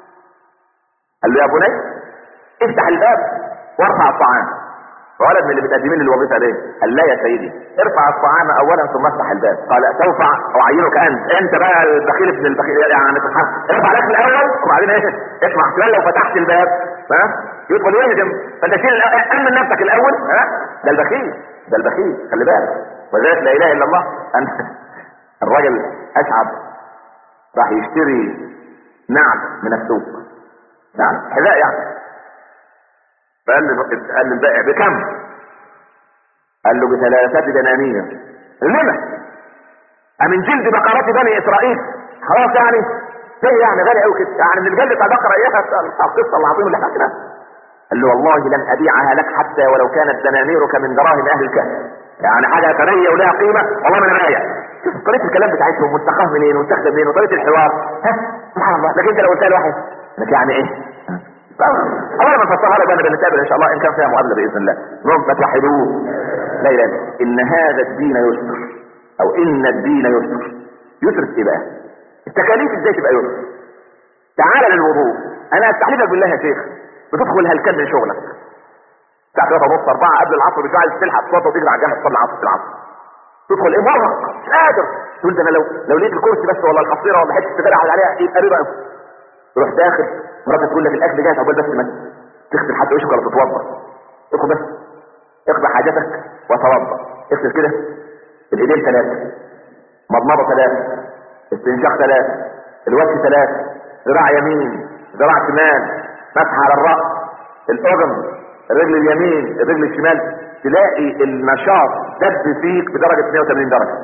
قال له يا بني افتح الباب وارفع الطعام فولد من اللي بتقدمين للوظيفه ليه؟ قال لا يا سيدي ارفع الطعام اولا ثم افتح الباب قال سوف اعينك انت انت بقى البخيل ابن البخيل يعني سبحان ارفع الاكل الاول وبعدين ايه؟ اسمع احتمال لو فتحت الباب ها يدخل يهجم فانت شيل امن نفسك الاول ها ده البخيل ده البخيل خلي بالك وذلك لا اله الا الله أن الراجل اشعب راح يشتري نعم من السوق نعم حذاء يعني فقال له قال للبائع بكم؟ قال له بثلاثة دنانير لما؟ أمن جلد بقرات بني إسرائيل خلاص يعني ليه يعني غالي قوي كده يعني من الجلد بتاع بقرة إياها القصة العظيمة اللي احنا فيها قال له والله لن أبيعها لك حتى ولو كانت دنانيرك من دراهم أهل الكهف يعني حاجة ثرية ولها قيمة والله ما أنا بايع شوف طريقة الكلام بتاعتهم مستقاه منين ومستخدم منين وطريقة الحوار ها سبحان الله لكن أنت لو قلتها لواحد لك يعني إيه؟ الله ما نفسرها لك بقى بنتقابل ان شاء الله ان كان فيها مقابله باذن الله المهم ما توحدوه لا اله الا ان هذا الدين يسر او ان الدين يسر يسر في ايه بقى؟ التكاليف ازاي تبقى يسر؟ تعال للوضوء انا استحلفك بالله يا شيخ بتدخل هلكان من شغلك الساعه 3 ونص 4 قبل العصر مش عايز تلحق تصلي وتجري على الجامع تصلي العصر في العصر تدخل ايه مرهق مش قادر تقول ده انا لو لو لقيت الكرسي بس ولا الحصيره ولا حته تدرع عليها يبقى رضا تروح داخل مراتك تقول لك الاكل جاهز عقبال بس ما تغسل حتى وشك ولا تتوضا ادخل بس اقضي حاجتك وتوضا اغسل كده الايدين ثلاثه مضمضه ثلاثه استنشاق ثلاثه الوجه ثلاثه ذراع يمين ذراع شمال مسح على الراس الاذن الرجل اليمين الرجل الشمال تلاقي النشاط دب فيك بدرجه 180 درجه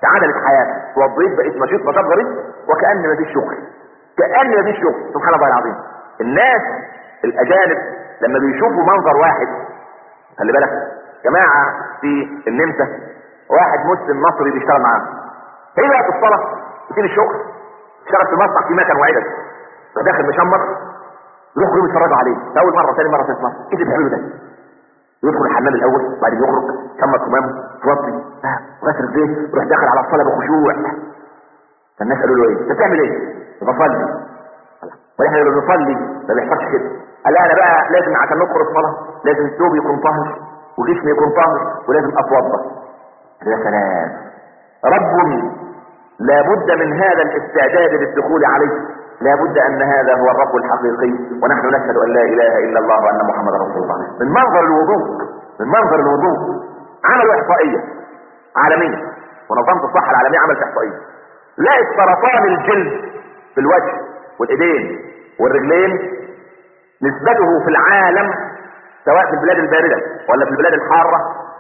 تعادلت حياتك وضيت بقيت نشيط نشاط غريب وكأن ما فيش شغل كأن ما فيش شغل سبحان الله العظيم الناس الأجانب لما بيشوفوا منظر واحد خلي بالك جماعة في النمسا واحد مسلم مصري بيشتغل معاه هي بقى في الصلاة يسيب الشغل اشتغل في المصنع في مكان وعدد فداخل مشمر يروحوا يوم يتفرجوا عليه ده اول مره ثاني مره ثالث مره ايه اللي بيعمله ده يدخل الحمام الاول وبعدين يخرج كمل كمامه توضي وغسل رجليه يروح داخل على الصلاه بخشوع فالناس قالوا له ايه انت بتعمل ايه بصلي واحنا اللي بنصلي ما بيحصلش كده قال لا انا بقى لازم عشان ندخل الصلاه لازم ثوبي يكون طاهر وجسمي يكون طاهر ولازم اتوضا يا سلام رب لابد من هذا الاستعداد للدخول عليه لابد ان هذا هو الرب الحقيقي ونحن نشهد ان لا اله الا الله وان محمدا رسول الله من منظر الوضوء من منظر الوضوء عملوا احصائيه عالميه منظمه الصحه العالميه عملت احصائيه لقت سرطان الجلد في الوجه والايدين والرجلين نسبته في العالم سواء في البلاد البارده ولا في البلاد الحاره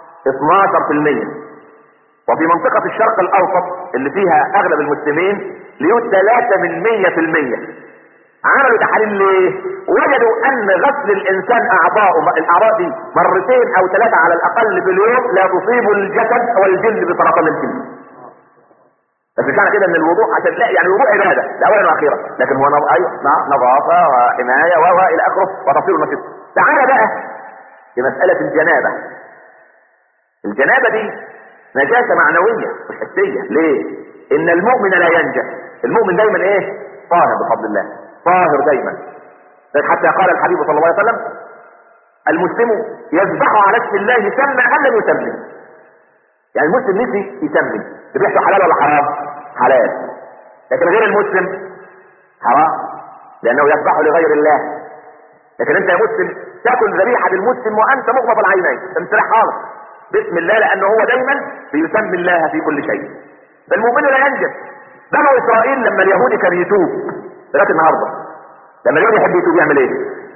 12% وفي منطقة الشرق الأوسط اللي فيها أغلب المسلمين ليوت 3 من 100% عملوا تحاليل ليه؟ وجدوا أن غسل الإنسان أعضاءه الأعضاء دي مرتين أو ثلاثة على الأقل في اليوم لا تصيب الجسد والجلد بسرطان الجلد. بس مش معنى كده ان الوضوء عشان لا يعني الوضوء عباده ده اولا واخيرا لكن هو نظ... ايوه نعم نظافه وحمايه و الى اخره وتصوير النشيط. تعالى بقى في مساله الجنابه. الجنابه دي نجاسة معنوية مش حسية ليه ان المؤمن لا ينجس المؤمن دايما ايه طاهر بفضل الله طاهر دايما حتى قال الحبيب صلى الله عليه وسلم المسلم يذبح على اسم الله سمى ام لم يسمي يعني المسلم نسي يسمي ذبيحته حلال ولا حرام حلال لكن غير المسلم حرام لانه يذبح لغير الله لكن انت يا مسلم تاكل ذبيحه للمسلم وانت مغمض العينين تمسرح خالص باسم الله لانه هو دايما بيسمي الله في كل شيء فالمؤمن لا ينجس بنو اسرائيل لما اليهودي كان يتوب لغايه النهارده لما اليهودي يحب يتوب يعمل ايه؟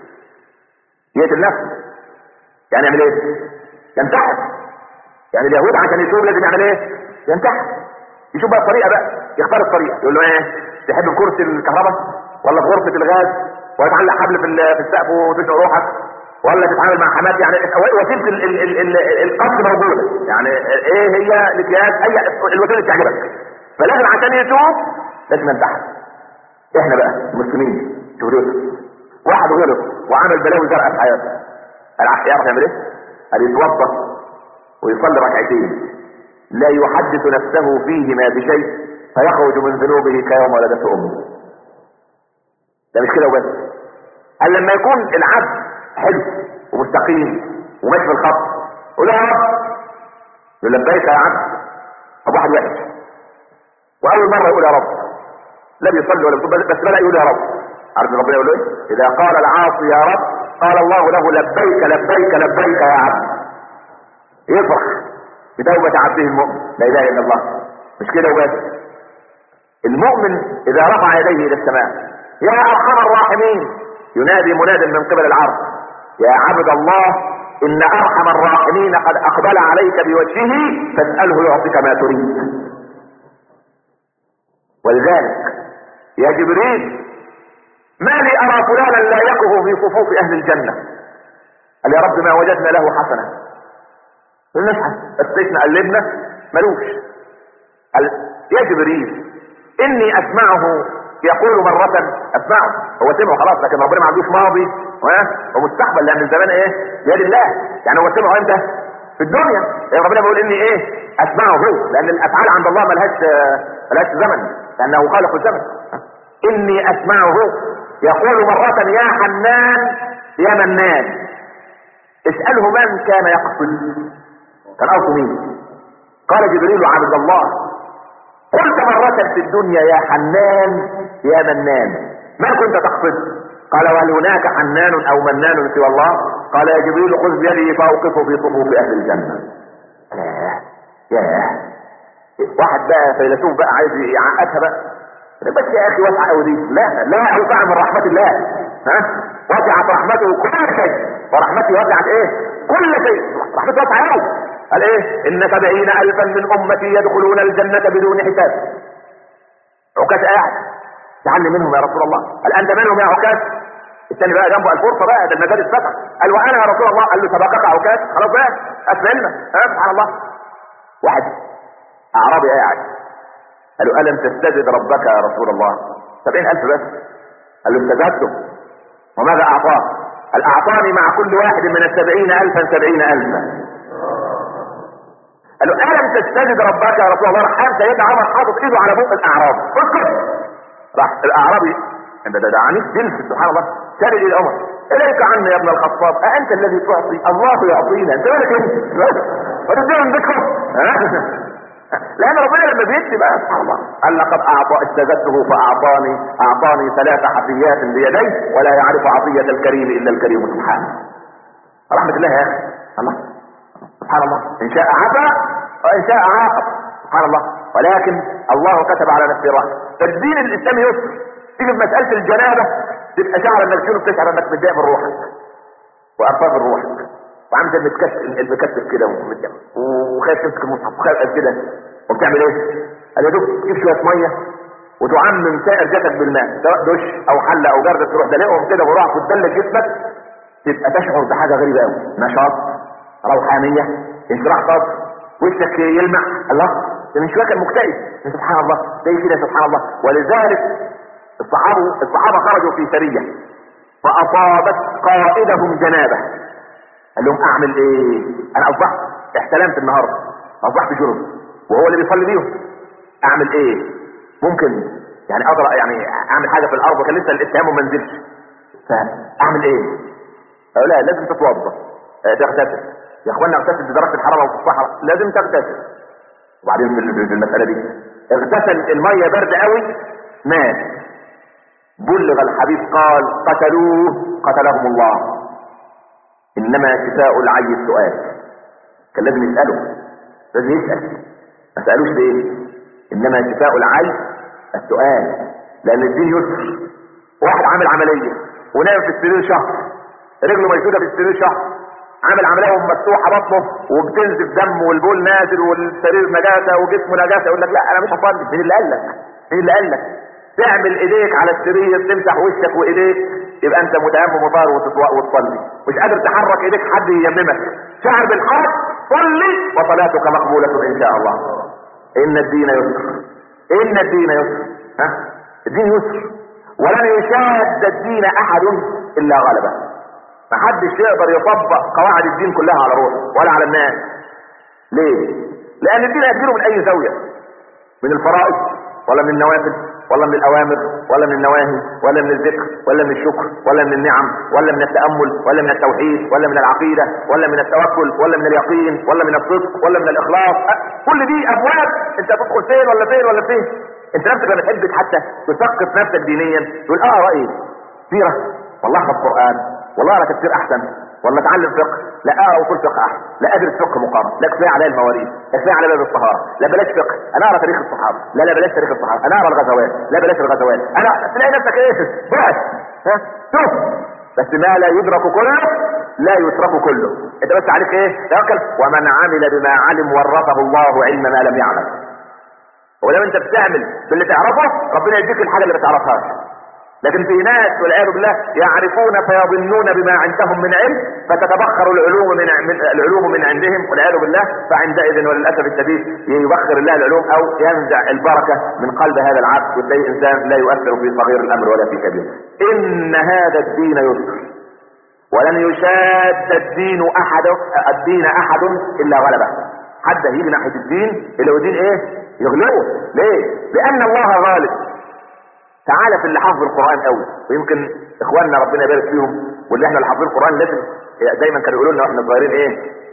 يقتل نفسه يعني يعمل ايه؟ ينتحر يعني اليهود عشان يتوب لازم يعمل ايه؟ ينتحر يشوف بقى الطريقه بقى يختار الطريقه يقول له ايه؟ تحب كرسي الكهرباء ولا في غرفه الغاز ولا تعلق حبل في السقف وتشعر روحك ولا تتعامل مع حماد يعني وسيله ال- ال- ال- ال- القصد موجوده يعني ايه هي الاكياس اي الوسيله اللي تعجبك فلازم عشان يتوب لازم ينتحر احنا بقى المسلمين شوف واحد غلط وعمل بلاوي زرقاء في حياته قال يعرف يعمل ايه؟ قال يتوضا ويصلي ركعتين لا يحدث نفسه فيهما بشيء فيخرج من ذنوبه كيوم ولدته امه ده مش كده وبس قال لما يكون العبد حلو ومستقيم وماشي في الخط قول يا رب يقول لبيك يا عبد ابو واحد وحش واول مره يقول يا رب لا بيصلي ولا بيصلي بس بدا يقول يا رب عارف ربنا يقول ايه اذا قال العاصي يا رب قال الله له لبيك لبيك لبيك يا عبد يفرح بتوبة عبده المؤمن لا اله الا الله مش كده وبس المؤمن اذا رفع يديه الى السماء يا ارحم الراحمين ينادي مناد من قبل العرش يا عبد الله ان ارحم الراحمين قد اقبل عليك بوجهه فاساله يعطيك ما تريد ولذلك يا جبريل ما لي ارى فلانا لا يقف في صفوف اهل الجنه قال يا رب ما وجدنا له حسنه قلنا نفعل بس قلبنا ملوش قال يا جبريل اني اسمعه يقول مرة اسمعه هو سمعه خلاص لكن ربنا ما عندوش ماضي ومستقبل لان الزمان ايه بيد الله يعني هو سمعه امتى في الدنيا يعني ربنا بيقول اني ايه اسمعه هو لان الافعال عند الله ملهاش ملهاش زمن لانه خالق الزمن اني اسمعه يقول مرة يا حنان يا منان اسأله من كان يقصد كان قصده مين قال جبريل عبد الله قلت مرة في الدنيا يا حنان يا منان ما كنت تقصد قال وهل هناك حنان او منان سوى الله قال يا جبريل خذ بيدي فاوقفه في صفوف اهل الجنة ياه ياه واحد بقى فيلسوف بقى عايز يعقدها بقى بس يا اخي واسعة قوي دي لا لا اوسع من رحمة الله ها وسعت رحمته كل شيء ورحمتي وسعت ايه كل شيء رحمته واسعة قوي قال ايه ان سبعين الفا من امتي يدخلون الجنة بدون حساب عكاش قاعد تعلم منهم يا رسول الله قال انت منهم يا عكاش الثاني بقى جنبه الفرصه بقى ده المجال اتفتح قال وانا يا رسول الله قال له سبقك عكاش خلاص بقى اسلمنا ها سبحان الله واحد اعرابي قاعد قالوا الم تستجد ربك يا رسول الله سبعين الف بس قال له استجدته وماذا اعطاه قال اعطاني مع كل واحد من السبعين الفا سبعين الفا قال له الم تستجد ربك يا رسول الله راح قام سيدنا عمر حاطط ايده على بق الاعراب اسكت راح الاعرابي ده ده ده عنيف جنس سبحان الله سال الى عمر اليك عني يا ابن الخطاب أأنت الذي تعطي الله يعطينا انت مالك انت فتدينا من ذكره لان ربنا لما بيدي بقى سبحان الله قال لقد اعطى استزدته فاعطاني اعطاني ثلاث حفيات بيديه ولا يعرف عطيه الكريم الا الكريم سبحانه رحمه الله يا اخي الله سبحان الله ان شاء عفا وان شاء عاقب سبحان الله ولكن الله كتب على نفسه الرحمه فالدين الاسلامي يسر تيجي في مساله الجنابه تبقى شعر انك شنو بتشعر انك متضايق من روحك وارفاض من روحك وعامل زي المتكتف المتكتف كده ومتجمع وخايف تمسك المصحف وخايف قد كده وبتعمل ايه؟ قال يا دوب تجيب شويه ميه وتعمم سائر جسدك بالماء سواء دش او حله او جرده تروح دلقهم كده وراح وتدلك جسمك تبقى تشعر بحاجه غريبه قوي نشاط روحانيه انشراح صدر وشك يلمع الله ده من شويه كان مكتئب سبحان الله زي كده سبحان الله ولذلك الصحابه الصحابه خرجوا في سريه فاصابت قائدهم جنابه قال لهم اعمل ايه انا اصبحت احتلمت النهارده اصبحت جرم وهو اللي بيصلي بيهم اعمل ايه ممكن يعني اقدر يعني اعمل حاجه في الارض وكان لسه الاتهام ما نزلش فاعمل ايه قالوا لا لازم تتوضا اه تغتسل يا اخوانا اغتسل بدرجه الحراره وفي الصحراء لازم تغتسل وبعدين في المساله دي اغتسل الميه برد قوي مات بلغ الحبيب قال قتلوه قتلهم الله انما شفاء العي السؤال كان لازم يساله لازم يسال ما سالوش ليه انما شفاء العي السؤال لان الدين يسر واحد عامل عمليه ونام في السرير شهر رجله مشدوده في السرير شهر عامل عمليه ومفتوحه بطنه وبتنزف دم والبول نازل والسرير نجاسه وجسمه نجاسه يقول لك لا انا مش هصلي مين اللي قال لك؟ مين اللي قال لك؟ تعمل ايديك على السرير تمسح وشك وايديك يبقى انت متيمم وطار وتصلي مش قادر تحرك ايديك حد ييممك شعر بالحرك صلي وصلاتك مقبولة ان شاء الله ان الدين يسر ان الدين يسر ها الدين يسر ولن يشاد الدين احد الا غلبه ما حدش يقدر يطبق قواعد الدين كلها على روحه ولا على الناس ليه لان الدين هيجيله من اي زاويه من الفرائض ولا من النوافل ولا من الاوامر ولا من النواهي ولا من الذكر ولا من الشكر ولا من النعم ولا من التامل ولا من التوحيد ولا من العقيده ولا من التوكل ولا من اليقين ولا من الصدق ولا من الاخلاص كل دي ابواب انت هتدخل فين ولا فين ولا فين انت نفسك لما تحبك حتى تثقف نفسك دينيا تقول اه رايي سيره والله احفظ قران والله انا تفسير احسن ولا اتعلم فقه لا اقرا اصول فقه احسن لا ادرس فقه مقام لا كفايه عليا المواريث لا كفايه على باب الطهاره لا بلاش فقه انا اقرا تاريخ الصحابه لا لا بلاش تاريخ الصحابه انا اقرا الغزوات لا بلاش الغزوات انا تلاقي نفسك ايه بعد ها شوف بس ما لا يدرك كله لا يترك كله انت بس عليك ايه توكل ومن عمل بما علم ورثه الله علم ما لم يعلم ولو انت بتعمل باللي تعرفه ربنا يديك الحاجه اللي ما تعرفهاش لكن في ناس والعياذ بالله يعرفون فيظنون بما عندهم من علم فتتبخر العلوم من, من العلوم من عندهم والعياذ بالله فعندئذ وللاسف الشديد يبخر الله العلوم او ينزع البركه من قلب هذا العبد وتلاقي انسان لا يؤثر في صغير الامر ولا في كبير. ان هذا الدين يسر ولن يشاد الدين احد الدين احد الا غلبه. حد هيجي ناحيه الدين اللي هو دين ايه؟ يغلبه ليه؟ لان الله غالب تعالى في اللي حافظ القران قوي ويمكن اخواننا ربنا يبارك فيهم واللي احنا اللي حافظين القران لازم دايما كانوا يقولوا لنا واحنا صغيرين ايه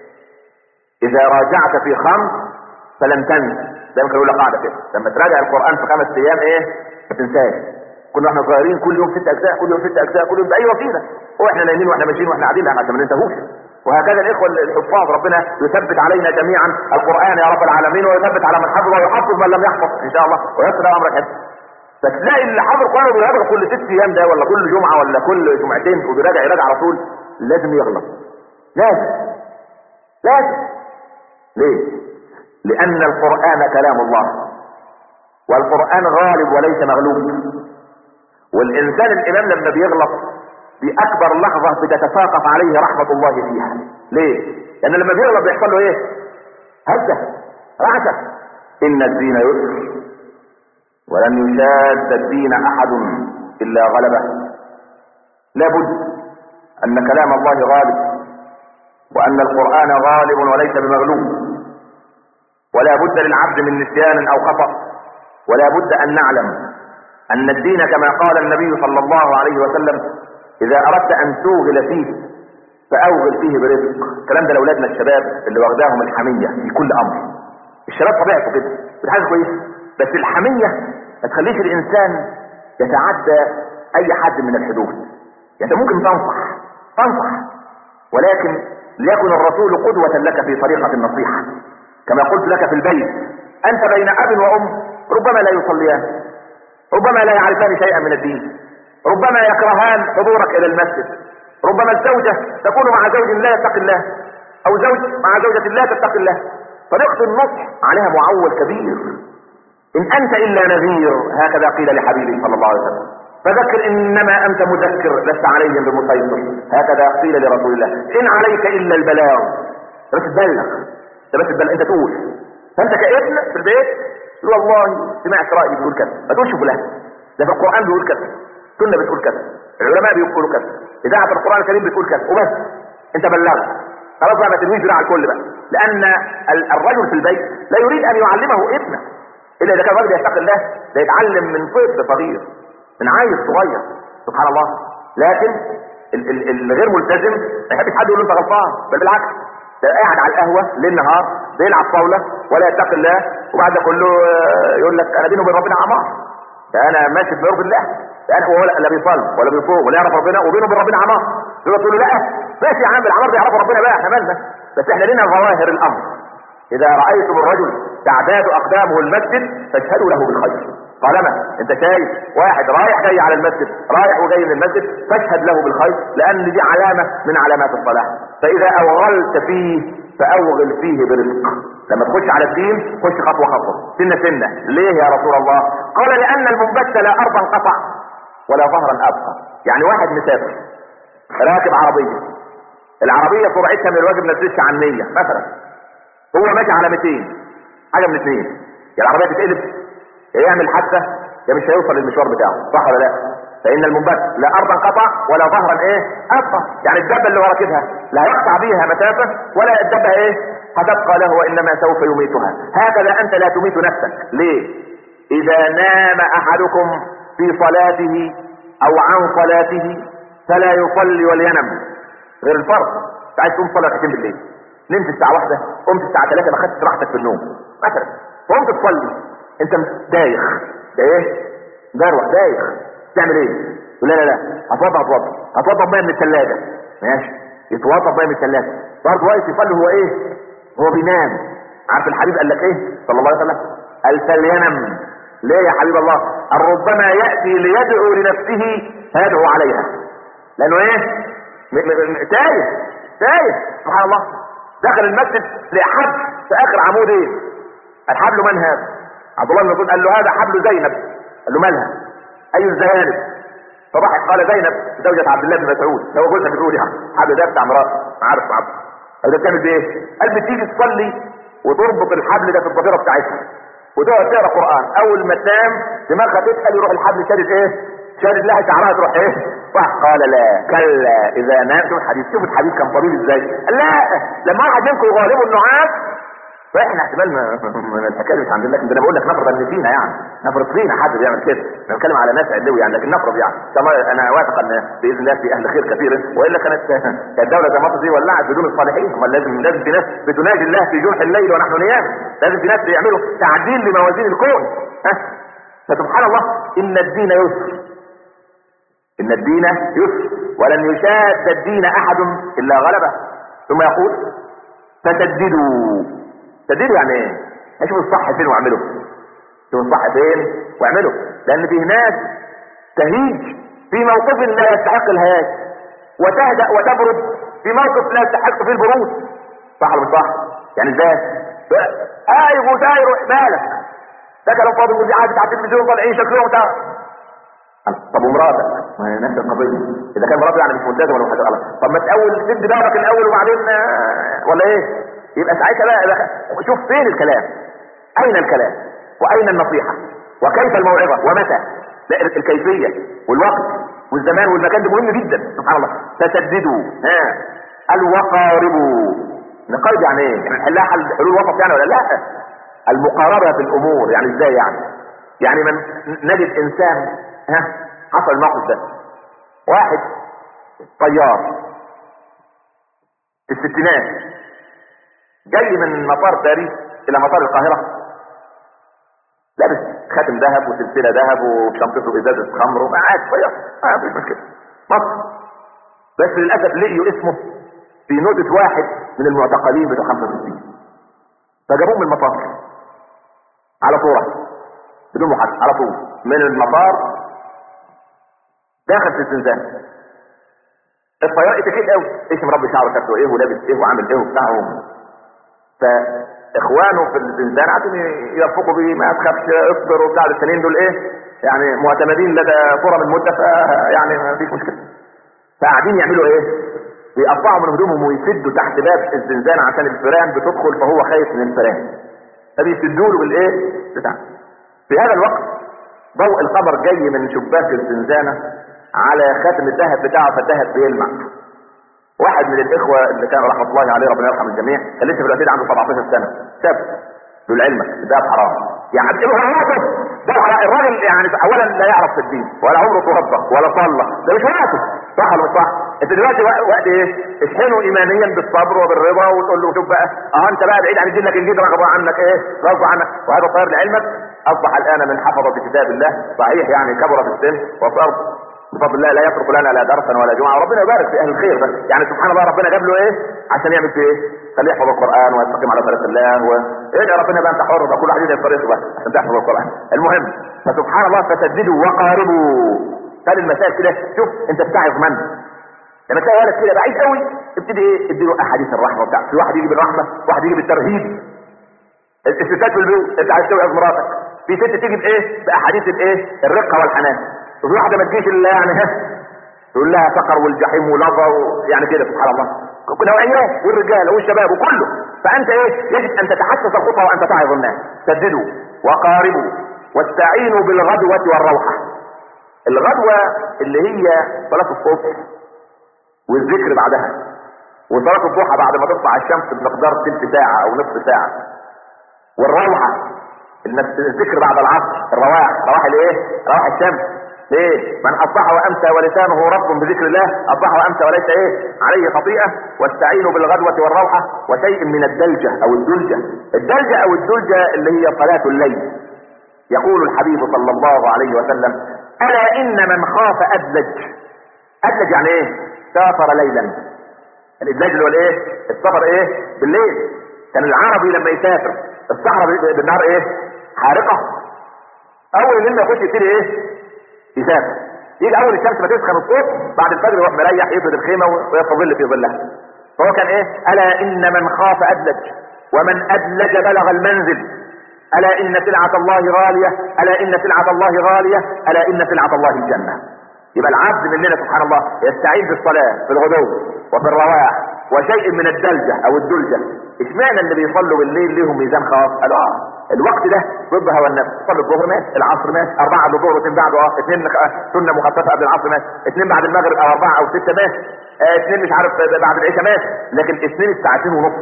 اذا راجعت في خمس فلن تنس دايما كانوا يقولوا قاعده كده لما تراجع القران في خمس ايام ايه ما تنساش كنا احنا صغيرين كل يوم ست اجزاء كل يوم ست اجزاء كل يوم باي وسيله واحنا نايمين واحنا ماشيين واحنا قاعدين عشان ما ننتهوش وهكذا الاخوه الحفاظ ربنا يثبت علينا جميعا القران يا رب العالمين ويثبت على من حفظه ويحفظ من لم يحفظ ان شاء الله ويسر امر حفظ فتلاقي اللي حافظ قرآن بيراجع كل ست ايام ده ولا كل جمعه ولا كل جمعتين وبيراجع يراجع على طول لازم يغلط لازم لازم ليه لان القرآن كلام الله والقرآن غالب وليس مغلوب والانسان الامام لما بيغلط باكبر لحظة بتتساقط عليه رحمة الله فيها ليه لان لما بيغلط بيحصل له ايه هزة رعشة ان الدين يسر ولن يشاد الدين احد الا غلبه لابد ان كلام الله غالب وان القرآن غالب وليس بمغلوب ولا بد للعبد من نسيان او خطأ ولا بد ان نعلم ان الدين كما قال النبي صلى الله عليه وسلم اذا اردت ان توغل فيه فاوغل فيه برزق الكلام ده لاولادنا الشباب اللي واخداهم الحمية في كل امر الشباب طبيعته كده دي حاجه كويسه بس الحمية ما تخليش الانسان يتعدى اي حد من الحدود يعني ممكن تنصح تنصح ولكن ليكن الرسول قدوة لك في طريقة النصيحة كما قلت لك في البيت انت بين اب وام ربما لا يصليان ربما لا يعرفان شيئا من الدين ربما يكرهان حضورك الى المسجد ربما الزوجة تكون مع زوج لا يتقي الله او زوج مع زوجة لا تتقي الله طريقة النصح عليها معول كبير ان انت الا نذير هكذا قيل لحبيبي صلى الله عليه وسلم فذكر انما انت مذكر لست عليهم بمسيطر هكذا قيل لرسول الله ان عليك الا البلاغ بس تبلغ انت بس تبلغ انت تقول فانت كابن في البيت تقول والله سمعت رايي بيقول كذا ما تقولش فلان ده في القران بيقول كذا السنه بتقول كذا العلماء بيقولوا كذا اذاعه القران الكريم بتقول كذا وبس انت بلغت خلاص بقى ما تنويش على الكل بقى لان الرجل في البيت لا يريد ان يعلمه ابنه الا اذا كان الراجل يتقي الله ده يتعلم من طفل صغير من عيل صغير سبحان الله لكن ال- ال- الغير ملتزم ما يحبش حد يقول له انت غلطان بل بالعكس ده قاعد على القهوه ليل نهار بيلعب طاوله ولا يتقي الله وبعد ده كله آه، يقول لك انا بيني وبين ربنا اعمار ده انا ماشي بيرضي الله ده انا هو لا لا بيصلي ولا بيصوم ولا يعرف ربنا وبينه وبين ربنا اعمار تقول تقول له لا ماشي يا عم العمار بيعرفوا ربنا بقى احنا مالنا بس احنا لنا ظواهر الامر اذا رايتم الرجل تعتاد اقدامه المسجد فاشهدوا له بالخير طالما انت شايف واحد رايح جاي على المسجد رايح وجاي من المسجد فاشهد له بالخير لان دي علامة من علامات الصلاح فاذا اوغلت فيه فاوغل فيه برزق لما تخش على الدين خش خطوة خطوة سنة سنة ليه يا رسول الله قال لان المنبت لا ارضا قطع ولا ظهرا ابقى يعني واحد مسافر راكب عربية العربية سرعتها من الواجب ما تزيدش عن 100 مثلا هو ماشي على 200 حاجة من اثنين يا العربية تتقلب يا يعمل حادثة يا مش هيوصل للمشوار بتاعه صح ولا لا فإن المنبت لا أرضا قطع ولا ظهرا إيه أبقى يعني الدبة اللي هو راكبها لا يقطع بيها مسافة ولا الدبة إيه هتبقى له وإنما سوف يميتها هكذا أنت لا تميت نفسك ليه إذا نام أحدكم في صلاته أو عن صلاته فلا يصلي ولينم غير الفرض انت عايز تقوم تصلي ركعتين بالليل نمت الساعة واحدة قمت الساعة 3 ما خدتش راحتك في النوم مثلا وقمت تصلي انت دايخ ده ايه جروح دايخ تعمل ايه لا لا لا هتوضى هتوضى هتوضى بميه من الثلاجة ماشي يتوضى بميه من الثلاجة برضه واقف يصلي هو ايه هو بينام عارف الحبيب قال لك ايه صلى الله عليه وسلم قال فلينم ليه يا حبيب الله قال ربما يأتي ليدعو لنفسه فيدعو عليها لانه ايه م- م- م- تايه تايه سبحان الله دخل المسجد لحبل في اخر عمود ايه الحبل من هذا عبد الله بن مسعود قال له هذا حبل زينب قال له مالها اي الزيانب فضحك قال زينب زوجة عبد الله بن مسعود هو جوزها بتقول يعني الحبل ده بتاع مرات عارف عبد قال ده بتعمل بايه قال بتيجي تصلي وتربط الحبل ده في الضفيره بتاعتها وتقعد تقرا قران اول ما تنام دماغها تسال يروح الحبل شادد ايه شادد لها شعرها تروح ايه راح قال لا كلا اذا نام شوف الحديث شوف الحديث كان طويل ازاي قال لا لما واحد منكم يغالبه النعاس فاحنا احتمال ما- من الحكايه مش عند الله ده انا بقول لك نفرض ان فينا يعني نفرض فينا حد بيعمل كده انا بتكلم على ناس علوي يعني لكن نفرض يعني كما انا واثق ان باذن الله في اهل خير كثير والا كانت كانت الدوله زي مصر دي ولعت بدون الصالحين هم لازم لازم في ناس بتناجي الله في جنح الليل ونحن نيام لازم في ناس بيعملوا تعديل لموازين الكون ها فسبحان الله ان الدين يسر ان الدين يسر ولن يشاد الدين احد الا غلبه ثم يقول فسددوا سددوا يعني ايه اشوف الصح فين واعمله شوف الصح فين واعمله لان في ناس تهيج في موقف لا يستحق الهياج وتهدأ وتبرد في موقف لا يستحق فيه البرود صح ولا مش صح يعني ازاي قايب وداير مالك ده كلام فاضي مذيعات بتاع التلفزيون طالعين شكلهم بتاع طب ومراتك ما هي نفس القضيه اذا كان مراته يعني مش ملتزمه ولا حاجه غلط طب ما تاول تدي بابك الاول وبعدين آه، ولا ايه يبقى ساعتها بقى بقى شوف فين الكلام اين الكلام واين النصيحه وكيف الموعظه ومتى لا الكيفيه والوقت والزمان والمكان ده مهم جدا سبحان الله تسددوا ها الوقاربوا نقارب يعني ايه؟ يعني نحلها حل حلول وسط يعني ولا لا؟ المقاربه في الامور يعني ازاي يعني؟ يعني من نجد انسان ها حصل الموقف ده واحد طيار في الستينات جاي من مطار باريس الى مطار القاهره لابس خاتم ذهب وسلسله ذهب وشنطته ازازه خمر وقاعد طيار ما فيش مشكله مصر بس للاسف لقيوا اسمه في نوتة واحد من المعتقلين بتوع 65 فجابوه من المطار على صورة بدون محادثة على طول من المطار داخل في الزنزانة الطيار اتكيت قوي ايش مربي شعره شكله ايه ولابس ايه وعامل ايه وبتاعه فاخوانه في الزنزانة عشان يرفقوا بيه ما تخافش اصبر وبتاع السنين دول ايه يعني معتمدين لدى صورة من مدة يعني ما فيش مشكلة فقاعدين يعملوا ايه بيقطعوا من هدومهم ويسدوا تحت باب الزنزانة عشان الفيران بتدخل فهو خايف من الفيران فبيسدوا له بالايه بتاع في هذا الوقت ضوء القمر جاي من شباك الزنزانة على خاتم الذهب بتاعه فالذهب بيلمع واحد من الاخوة اللي كان رحمة الله عليه ربنا يرحم الجميع كان لسه في الوقت عنده 17 سنة شاب دول علمك الذهب حرام يعني ده الراجل يعني اولا لا يعرف في الدين ولا عمره توضى ولا صلى ده مش وقته صح ولا مش صح انت دلوقتي وقت ايه اشحنه ايمانيا بالصبر وبالرضا وتقول له شوف بقى اه انت بقى بعيد عن الدين لكن جيت رغب عنك ايه رغب عنك وهذا طير لعلمك اصبح الان من حفظة كتاب الله صحيح يعني كبر في السن وصار بفضل الله لا يترك لنا لا درسا ولا جمعه وربنا يبارك في اهل الخير بس يعني سبحان الله ربنا جاب له ايه عشان يعمل فيه ايه خليه يحفظ القران ويستقيم على طريق الله و ايه ربنا بقى انت حر بقى كل واحد يدعي طريقه بس عشان تحفظ القران المهم فسبحان الله فسددوا وقاربوا خلي المسائل كده شوف انت بتعظ من لما تلاقي ولد كده بعيد قوي ابتدي ايه اديله احاديث الرحمه وبتاع في واحد يجي بالرحمه واحد يجي بالترهيب الستات في البيوت انت عايز توعظ مراتك في ست تيجي بايه باحاديث الايه الرقه والحنان وفي واحده ما تجيش الا يعني ها تقول لها سقر والجحيم ولظى يعني كده سبحان الله نوعيات والرجال والشباب وكله فانت ايه يجب ان تتحسس الخطى وانت تعظ الناس سددوا وقاربوا واستعينوا بالغدوه والروحه الغدوه اللي هي صلاه الصبح والذكر بعدها وصلاه الضحى بعد ما تطلع الشمس بمقدار تلت ساعه او نصف ساعه والروحه الذكر بعد العصر الرواح رواح الايه رواح الشمس ليه من اصبح وامسى ولسانه رب بذكر الله اصبح وامسى وليس ايه عليه خطيئه واستعينوا بالغدوه والروحه وشيء من الدلجه او الدلجه الدلجه او الدلجه اللي هي صلاه الليل يقول الحبيب صلى الله عليه وسلم الا ان من خاف ادلج ادلج يعني ايه سافر ليلا الادلاج اللي هو الايه السفر ايه بالليل كان العربي لما يسافر الصحراء بالنهار ايه حارقه اول لما يخش يبتدي ايه يسافر يجي اول الشمس ما تسخن الصبح بعد الفجر يروح مريح يفرد الخيمه ويستظل في ظلها فهو كان ايه الا ان من خاف ادلج ومن ادلج بلغ المنزل الا ان سلعه الله غاليه الا ان سلعه الله غاليه الا ان سلعه الله الجنه يبقى العبد مننا سبحان الله يستعين بالصلاه في الغدو وفي الرواح وشيء من الدلجه او الدلجه اشمعنى اللي بيصلوا بالليل ليهم ميزان خاص قالوا اه الوقت ده ضد هوى النفس تصلي الظهر ماشي العصر ماشي اربعه قبل الظهر واثنين بعده اه اثنين سنه مخففه قبل العصر ماشي اثنين بعد المغرب او اربعه او سته ماشي اه اثنين مش عارف بعد العشاء ماشي لكن اثنين الساعتين ونص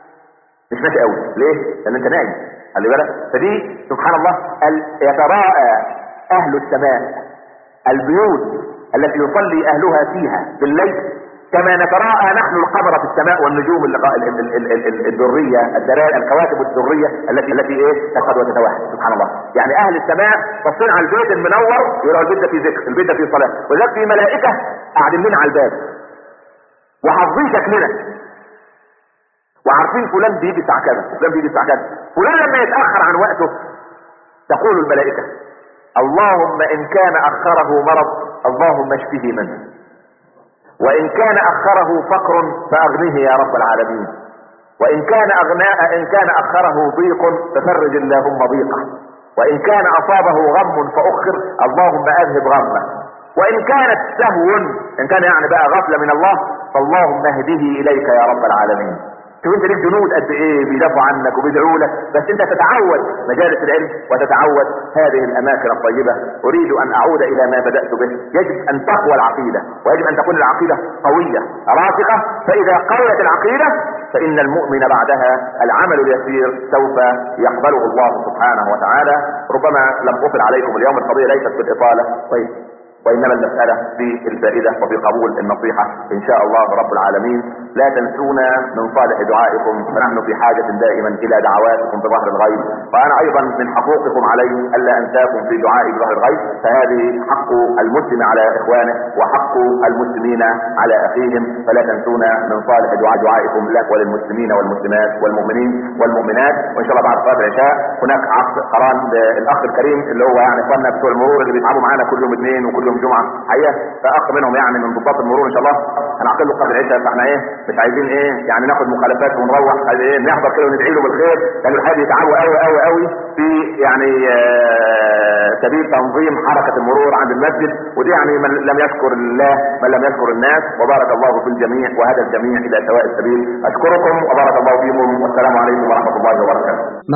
مش ماشي قوي ليه؟ لان انت نايم خلي بالك فدي سبحان الله يتراءى اهل السماء البيوت التي يصلي اهلها فيها بالليل كما نتراءى نحن القمر في السماء والنجوم الدرية الدراري الكواكب الدرية التي التي ايه تكاد وتتوحد سبحان الله يعني اهل السماء تصين على البيت المنور يرى البيت ده في ذكر البيت ده في صلاة ولذلك في ملائكة قاعدين لنا على الباب وحافظين شكلنا وعارفين فلان بيجي الساعة كذا فلان بيجي الساعة كذا فلان لما يتأخر عن وقته تقول الملائكة اللهم ان كان اخره مرض اللهم اشفه منه وان كان اخره فقر فاغنه يا رب العالمين وان كان اغناء ان كان اخره ضيق ففرج اللهم ضيقه وان كان اصابه غم فاخر اللهم اذهب غمه وان كانت سهو ان كان يعني بقى غفله من الله فاللهم اهده اليك يا رب العالمين شوف انت ليك جنود قد ايه بيدافعوا عنك وبيدعوا لك بس انت تتعود مجالس العلم وتتعود هذه الاماكن الطيبه اريد ان اعود الى ما بدات به يجب ان تقوى العقيده ويجب ان تكون العقيده قويه راسخه فاذا قويت العقيده فان المؤمن بعدها العمل اليسير سوف يقبله الله سبحانه وتعالى ربما لم اطل عليكم اليوم القضيه ليست بالاطاله طيب وانما المسألة في الفائدة وفي قبول النصيحة ان شاء الله رب العالمين لا تنسونا من صالح دعائكم فنحن في حاجة دائما الى دعواتكم بظهر الغيب وانا ايضا من حقوقكم علي الا انساكم في دعائي بظهر الغيب فهذه حق المسلم على اخوانه وحق المسلمين على اخيهم فلا تنسونا من صالح دعاء دعائكم لك وللمسلمين والمسلمات والمؤمنين والمؤمنات وان شاء الله بعد صلاه العشاء هناك عقد قران للاخ الكريم اللي هو يعني اخواننا بتوع المرور اللي بيتعبوا معانا كل يوم اثنين وكل يوم جمعه حقيقه فاخ منهم يعني من ضباط المرور ان شاء الله هنعقد له قبل العشاء فاحنا ايه مش عايزين ايه يعني ناخد مخالفات ونروح عايزين ايه نحضر كده وندعي له بالخير لان الحاجه يتعبوا قوي قوي قوي في يعني آه سبيل تنظيم حركه المرور عند المسجد ودي يعني من لم يشكر الله من لم يشكر الناس وبارك الله في الجميع وهدى الجميع الى سواء السبيل اشكركم وبارك الله فيكم والسلام عليكم ورحمه الله وبركاته